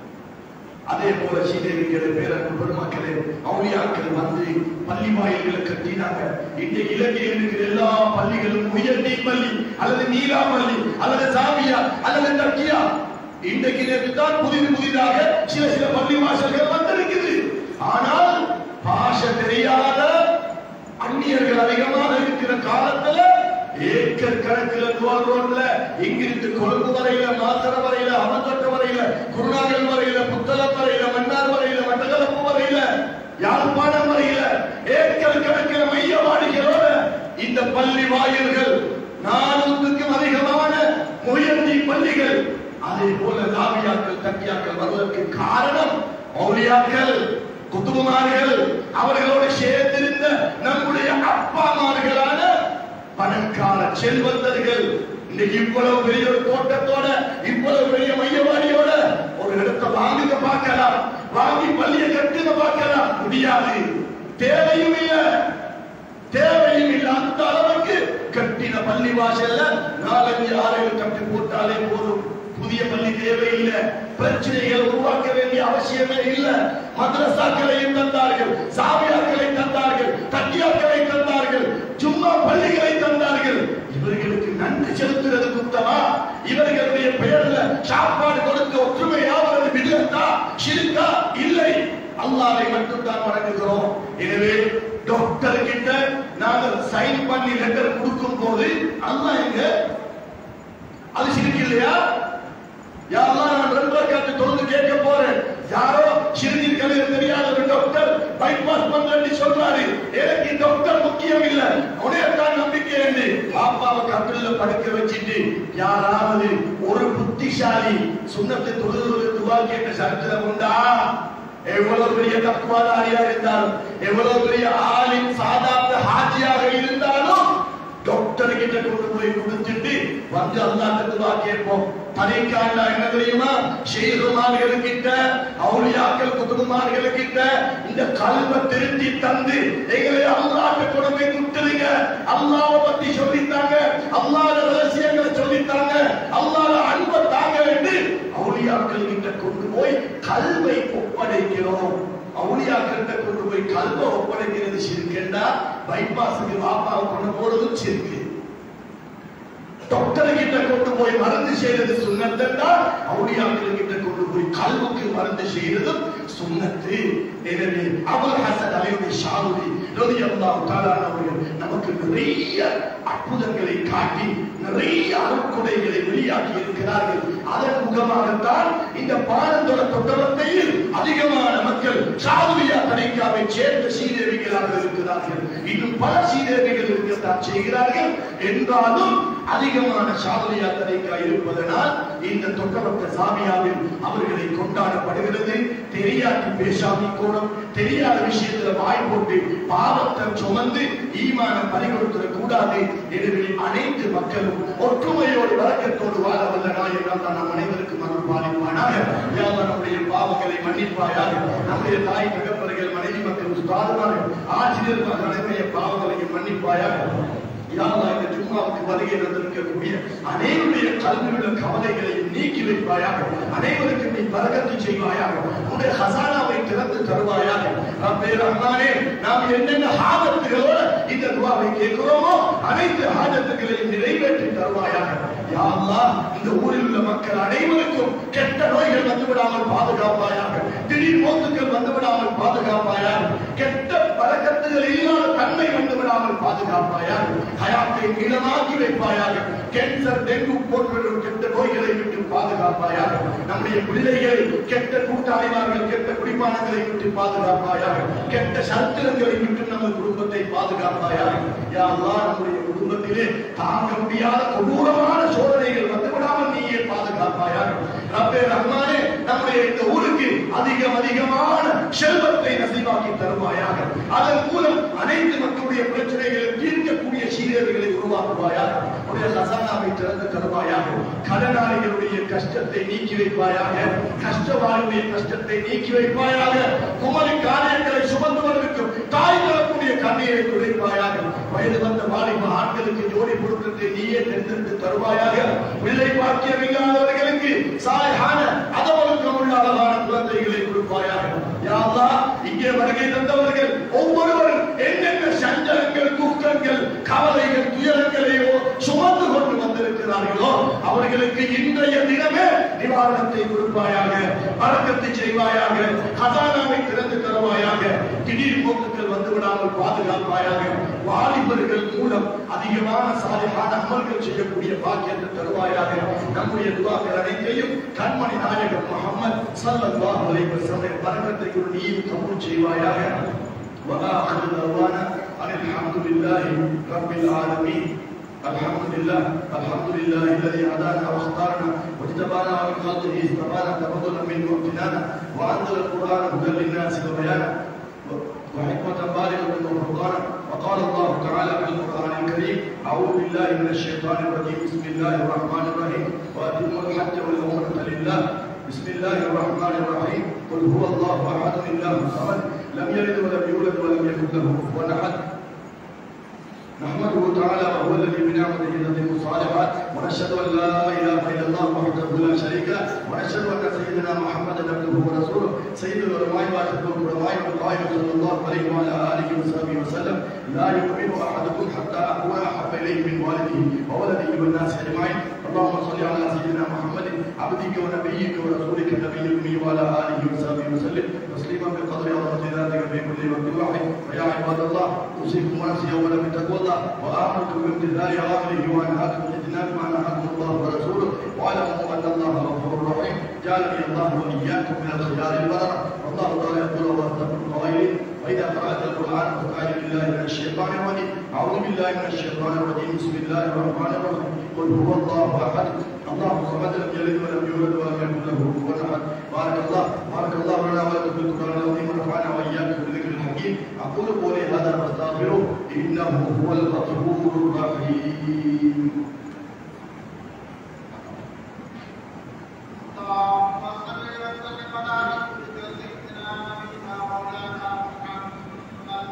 A: அதே போல சீதேவிகளை பேரன்பு பெருமக்களே அவுளியாக்கள் வந்து பள்ளி வாயில்களை கட்டினாங்க இன்றைக்கு இலங்கையில் இருக்கிற எல்லா பள்ளிகளும் உயர்நீ பள்ளி அல்லது நீலா பள்ளி அல்லது சாமியா அல்லது தக்கியா இன்றைக்கு நேற்று தான் புதிது புதிதாக சில சில பள்ளி வாசல்கள் வந்திருக்குது ஆனால் பாஷ தெரியாத அந்நியர்கள் அதிகமாக இருக்கிற காலத்துல ஏக்கர் கணக்கில் துவால் ரோட்ல இங்கிருந்து கொழும்பு வரையில மாத்தர வரையில அமர்தட்ட வரையில குருநாகல் வரையில புத்தளம் வரையில மன்னார் வரையில மட்டக்களப்பு வரையில யாழ்ப்பாணம் வரையில ஏக்கர் கணக்கில் மையவாடிகளோட இந்த பள்ளி வாயில்கள் நானூற்றுக்கும் அதிகமான முயற்சி பள்ளிகள் அதே போல லாவியாக்கள் தக்கியாக்கள் வருவதற்கு காரணம் மௌலியாக்கள் குத்துபுமார்கள் அவர்களோடு சேர்ந்திருந்த நம்முடைய அப்பாமார்களான பணக்கார செல்வந்தர்கள் இன்னைக்கு இவ்வளவு பெரிய ஒரு தோட்டத்தோட இவ்வளவு பெரிய மையவாடியோட ஒரு இடத்தை வாங்குங்க பார்க்கலாம் வாங்கி பள்ளியை கட்டுங்க பார்க்கலாம் முடியாது தேவையும் இல்லை தேவையும் இல்லை அந்த அளவுக்கு கட்டின பள்ளி வாசல்ல நாலஞ்சு ஆறு கட்டி போட்டாலே போதும் புதிய பள்ளி தேவையில்லை பிரச்சனைகள் உருவாக்க வேண்டிய அவசியமே இல்லை மദ്രസാக்களையும் தந்தார்கள் சாமியாக்களை தந்தார்கள் தட்டியாக்களை தந்தார்கள் சும்மா பள்ளிகளை தந்தார்கள் இவர்களுக்கு நன்றி செலுத்துறது குத்தமா இவர்களுடைய பெயர்ல சாப்பாடு கொடுத்து ஒற்றுமையாவது வில்லத்தா ஷிருக்கா இல்லை அல்லாவை மட்டும் தான் வணங்குகிறோம் எனவே டாக்டர் கிட்ட நாங்கள் சைன் பண்ணி லெட்டர் கொடுக்கும் போது அல்லாஹ் எங்க அது சிரிக்கு இல்லையா யாரெல்லாம் நான் ரெண்டு ரக்காத்து தொழுது கேட்க போறேன் யாரோ சிறுநீர் கலையில் தெரியாத ஒரு டாக்டர் பைபாஸ் பண்றேன்னு சொல்றாரு எனக்கு டாக்டர் முக்கியம் இல்ல உடையத்தான் நம்பிக்கை என்று பாப்பாவை கட்டில படுக்க வச்சுட்டு யாராவது ஒரு புத்திசாலி சுண்ணத்தை தொழுது துவா கேட்ட சரித்திரம் உண்டா எவ்வளவு பெரிய தக்குவாதாரியா இருந்தாலும் எவ்வளவு பெரிய ஆளின் சாதாரண ஹாஜியாக இருந்தாலும் டாக்டர் கிட்ட கொண்டு போய் கொடுத்துட்டு வந்து அல்லாஹ் துவா கேட்போம் தனிக்காண்டா என்ன தெரியுமா ஷேகுமார்கள் கிட்ட அவுலியாக்கள் குதுமார்கள் கிட்ட இந்த கல்வ திருத்தி தந்து எங்களை அல்லாஹ்க்கு கொண்டு போய் கொடுத்துருங்க அல்லாஹ்வை பத்தி சொல்லித்தாங்க அல்லாஹ்வோட ரகசியங்களை சொல்லித்தாங்க அல்லாஹ்வோட அன்பை தாங்க என்று அவுலியாக்கள் கிட்ட கொண்டு போய் கல்வை ஒப்படைக்கிறோம் அவுளியாக்கிட்ட கொண்டு போய் கல்வ ஒப்படைக்கிறது சிரிக்கண்டா பைபாஸுக்கு வாப்பாவை கொண்டு போறதும் சிரிக்கு டாக்டர் கிட்ட கொண்டு போய் மருந்து செய்யறது சுண்ணத்தா அவுளியாக்கள் கிட்ட கொண்டு போய் கல்வுக்கு மருந்து செய்யறதும் சுண்ணத்து எனவே அபுல் ஹசன் அலையுடைய ஷாவுடி ரலியல்லாஹு தஆலா அவர்கள் நமக்கு நிறைய அற்புதங்களை காட்டி நிறைய அருட்கொடைகளை வெளியாக்கி இருக்கிறார்கள் அதன் முகமாகத்தான் இந்த பாரந்தோட தொட்டவத்தையில் அதிகமான மக்கள் சாதுரியா தனிக்காவை சேர்ந்த சீதேவிகளாக இருக்கிறார்கள் இன்னும் பல சீதேவிகள் இருக்கத்தான் செய்கிறார்கள் என்றாலும் அதிகமான சாதுரியா தனிக்கா இருப்பதனால் இந்த தொட்டவத்த சாமியாவில் அவர்களை கொண்டாடப்படுகிறது தெரியாட்டி பேசாமி கூடும் தெரியாத விஷயத்துல வாய் போட்டு பாவத்தை சுமந்து ஈமான பறிகொடுத்துட கூடாது எனவே அனைத்து மக்களும் ஒற்றுமையோடு வழக்கத்தோடு வாழ வல்ல நாயகம் தான் நம் அனைவருக்கும் அருள் பாலிப்பானாக யாவ நம்முடைய பாவங்களை மன்னிப்பாயாக நம்முடைய தாய் தகப்பர்கள் மனைவி மக்கள் உஸ்தாதுமார்கள் ஆசிரியர்கள் அனைவருடைய பாவங்களையும் மன்னிப்பாயாக யாழ்லா இந்த ஜும்மாவுக்கு வருகை தந்திருக்கக்கூடிய அனைவருடைய கல்வியுள்ள கவலைகளையும் நீக்கி வைப்பாயாக அனைவருக்கும் நீ பரகத்து செய்வாயாக உன்னுடைய ஹசானாவை திறந்து தருவாயாக ரப்பே ரஹ்மானே நாம் என்னென்ன ஆபத்துகளோட இந்த துவாவை கேட்கிறோமோ அனைத்து ஆபத்துகளையும் நிறைவேற்றி தருவாயாக யா அல்லாஹ் இந்த ஊரில் உள்ள மக்கள் அனைவருக்கும் கெட்ட நோய்கள் வந்து விடாமல் பாதுகாப்பாயாக திடீர் மோத்துக்கள் வந்து விடாமல் பாதுகாப்பாயாக கெட்ட பழக்கத்துகள் இல்லாத தன்மை வந்து விடாமல் பாதுகாப்பாயாக ஹயாத்தை நீளமாக்கி வைப்பாயாக கேன்சர் டெங்கு போன்ற கெட்ட நோய்களை விட்டு பாதுகாப்பாயாக பாதுகாப்பாயாக நம்முடைய பிள்ளைகளை கெட்ட கூட்டாளிமார்கள் கெட்ட குடிப்பானங்களை விட்டு பாதுகாப்பாயாக கெட்ட சத்திரங்களை விட்டு நம்ம குடும்பத்தை பாதுகாப்பாயாக யா அல்லாஹ் நம்முடைய குடும்பத்திலே தாங்க முடியாத கொடூரமான சோதனைகள் வந்துவிடாமல் நீயே பாதுகாப்பாயாக ரப்பே ரஹ்மானே நம்முடைய இந்த ஊருக்கு அதிகம் அதிகமான செல்வத்தை நசீவாக்கி தருவாயாக அதன் மூலம் அனைத்து மக்களுடைய பிரச்சனைகளை தீர்க்கக்கூடிய சீரர்களை உருவாக்குவாயாக உடைய லசானாவை திறந்து தருவாயாக கடனாளிகளுடைய கஷ்டத்தை நீக்கி வைப்பாயாக கஷ்டவாளுடைய கஷ்டத்தை நீக்கி வைப்பாயாக குமரி காரியங்களை சுமந்து வந்திருக்கும் தாய் தரக்கூடிய கண்ணீரை துடைப்பாயாக வயது வந்த வாலிப ஆண்களுக்கு ஜோடி பொருத்தத்தை நீயே தேர்ந்தெடுத்து தருவாயாக பிள்ளை பாக்கியம் இல்லாதவர்களுக்கு சாயான அதவலுக்கம் உள்ள அழகான குழந்தைகளை கொடுப்பாயாக யா அல்லாஹ், இங்கே வருகை தந்தவர்கள் ஒவ்வொருவரும் என்னென்ன சஞ்சலங்கள் துக்கங்கள் கவலைகள் துயரங்களையோ சுமந்து கொண்டு வந்திருக்கிறார்களோ அவர்களுக்கு இன்றைய தினமே நிவாரணத்தை கொடுப்பாயாக வழக்கத்தை செய்வாயாக கதானாவை திறந்து தருவாயாக திடீர் போக்குகள் வந்து விடாமல் பாதுகாப்பாயாக வாலிபர்கள் மூலம் அதிகமான சாலையான அமல்கள் செய்யக்கூடிய பாக்கியத்தை தருவாயாக நம்முடைய துவாக்கள் அனைத்தையும் கண்மணி நாயகம் முகமது சல்லல்லாஹு அலைஹி வஸல்லம் பரக்கத்தை கொண்டு நீயும் கபூல் செய்வாயாக وآخر دعوانا أن الحمد لله رب العالمين الحمد لله الحمد لله الذي هدانا واختارنا واجتبانا ومن خلقه اصطفانا تفضلا منه وامتنانا وانزل القران هدى للناس وبيانا وحكمة بالغة وفرقانا وقال الله تعالى في القرآن الكريم أعوذ بالله من الشيطان الرجيم بسم الله الرحمن الرحيم وأتموا الحج والعمرة لله بسم الله الرحمن الرحيم قل هو الله أحد الله الصمد لم يلد ولم يولد ولم يكن له كفوا أحد نحمده تعالى وهو الذي بنعمته تتم الصالحات ونشهد ان لا اله الا الله وحده لا شريك له ونشهد ان سيدنا محمدا عبده ورسوله سيد العلماء واشرف العلماء والقائم صلى الله عليه وعلى اله وصحبه وسلم لا يؤمن احدكم حتى اكون احب اليه من والده وولده والناس اجمعين اللهم صل على سيدنا محمد عبدك ونبيك ورسولك النبي الامي وعلى اله وصحبه وسلم تسليما بقدر عظمه ذاتك في كل وقت واحد فيا عباد الله اوصيكم ونفسي اولا بتقوى الله وامركم بامتثال اوامره وانهاكم باجتناب ما نهاكم الله ورسوله واعلموا ان الله غفور رحيم جعلني الله واياكم من الخيار البرره والله تعالى يقول واصدق القائلين واذا قرات القران فاستعذ بالله من الشيطان الرجيم اعوذ بالله من الشيطان الرجيم بسم الله الرحمن الرحيم قل هو الله احد الله صمد لم يلد ولم يولد ولم يكن له كفوا احد بارك الله بارك الله لنا ولكم في القران العظيم ونفعنا واياكم بالذكر الحكيم اقول قولي هذا واستغفره انه هو الغفور الرحيم
B: اللهم صل وسلم على سيدنا نبينا مولانا محمد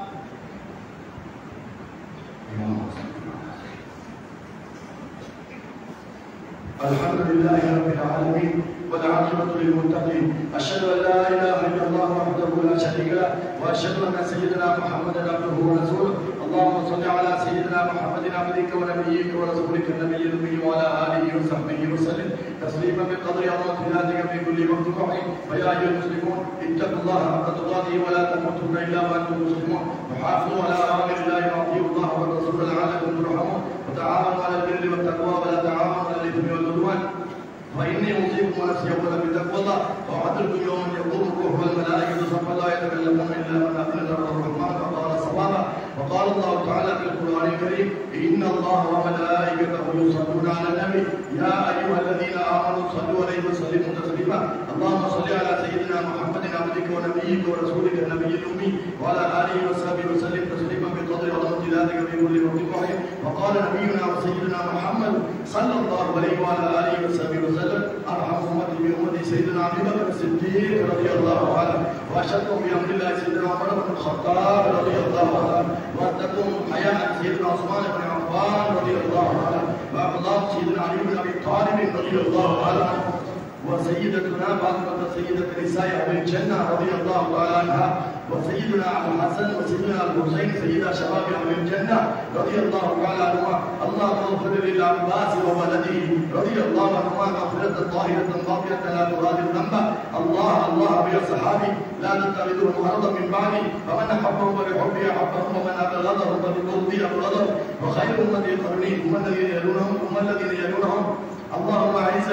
A: الحمد لله رب العالمين والعاقبة للمتقين أشهد أن لا إله إلا الله وحده لا شريك له وأشهد أن سيدنا محمدا عبده ورسوله اللهم صل على سيدنا محمد عبدك ونبيك ورسولك النبي الأمي وعلى آله وصحبه وسلم تسليما بقدر عظمة ذاتك في كل وقت وحين فيا أيها المسلمون اتقوا الله حق تقاته ولا تموتن إلا وأنتم مسلمون وحافظوا على أوامر الله وأطيعوا الله والرسول لعلكم ترحمون وتعاونوا على البر والتقوى ولا تعاونوا على الإثم والعدوان وإني أوصيكم ونفسي أولا بتقوى الله وأحذركم يوما يقوم الروح والملائكة صفا لا يتكلمون إلا من أذن له الرحمن وقال صوابا وقال الله تعالى في القرآن الكريم إن الله وملائكته يصلون على النبي يا أيها الذين آمنوا صلوا عليه وسلموا تسليما اللهم صل على سيدنا محمد عبدك ونبيك ورسولك النبي الأمي وعلى آله وصحبه وسلم تسليما بقدر عظمة ذاتك في كل وقت وحين وقال نبينا وسيدنا محمد صلى الله عليه وعلى آله وصحبه وسلم أرحم أمتي بأمتي سيدنا أبي بكر الصديق رضي الله عنه وأشهدكم بأمر الله سيدنا عمر بن الخطاب رضي الله عنه وأتقوا حياء سيدنا عثمان بن عفان رضي الله عنه وأقضاء سيدنا علي بن أبي طالب رضي الله عنه وسيدتنا فاطمة سيدة نساء أهل الجنة رضي الله تعالى عنها وسيدنا أبو الحسن وسيدنا الحسين سيدا شباب أهل الجنة رضي الله تعالى عنهما اللهم اغفر للعباس وولده رضي الله عنهما مغفرة طاهرة غافية لا تغادر ذنبا الله الله يا صحابي لا تتخذوه مرضا من بعدي فمن أحبهم فبحبه أحبهم ومن أبغضهم فببغضي أبغضهم وخير أمتي قرني هم الذين يلونهم هم الذين يلونهم اللهم اعز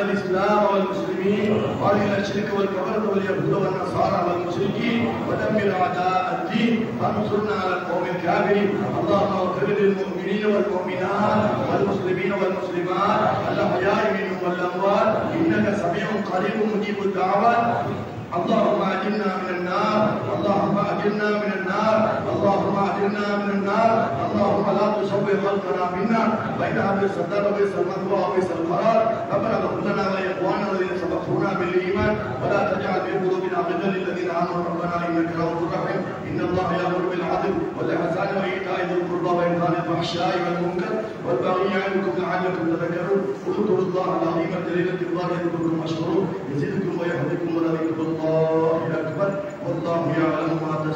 A: الاسلام والمسلمين واذل الشرك والكفره واليهود والنصارى والمشركين ودمر اعداء الدين وانصرنا على القوم الكافرين اللهم اغفر للمؤمنين والمؤمنات والمسلمين والمسلمات الاحياء منهم والاموات انك سميع قريب مجيب الدعوات اللهم اجرنا من النار اللهم اجرنا من النار اللهم اجرنا من النار اللهم لا تسوي خلقنا منا فانها بئس الدار وبئس المثوى وبئس القرار ربنا اغفر لنا ولاخواننا الذين سبقونا بالايمان ولا تجعل في قلوبنا غلا للذين امنوا ربنا انك رؤوف رحيم ان الله يامر بالعدل والاحسان وايتاء ذي القربى وينهى عن الفحشاء والمنكر والبغي يعظكم لعلكم تذكرون اذكروا الله العظيم الجليل الجبار يذكركم واشكروه يزدكم ويهدكم ولذكر الله اكبر والله يعلم ما تصنعون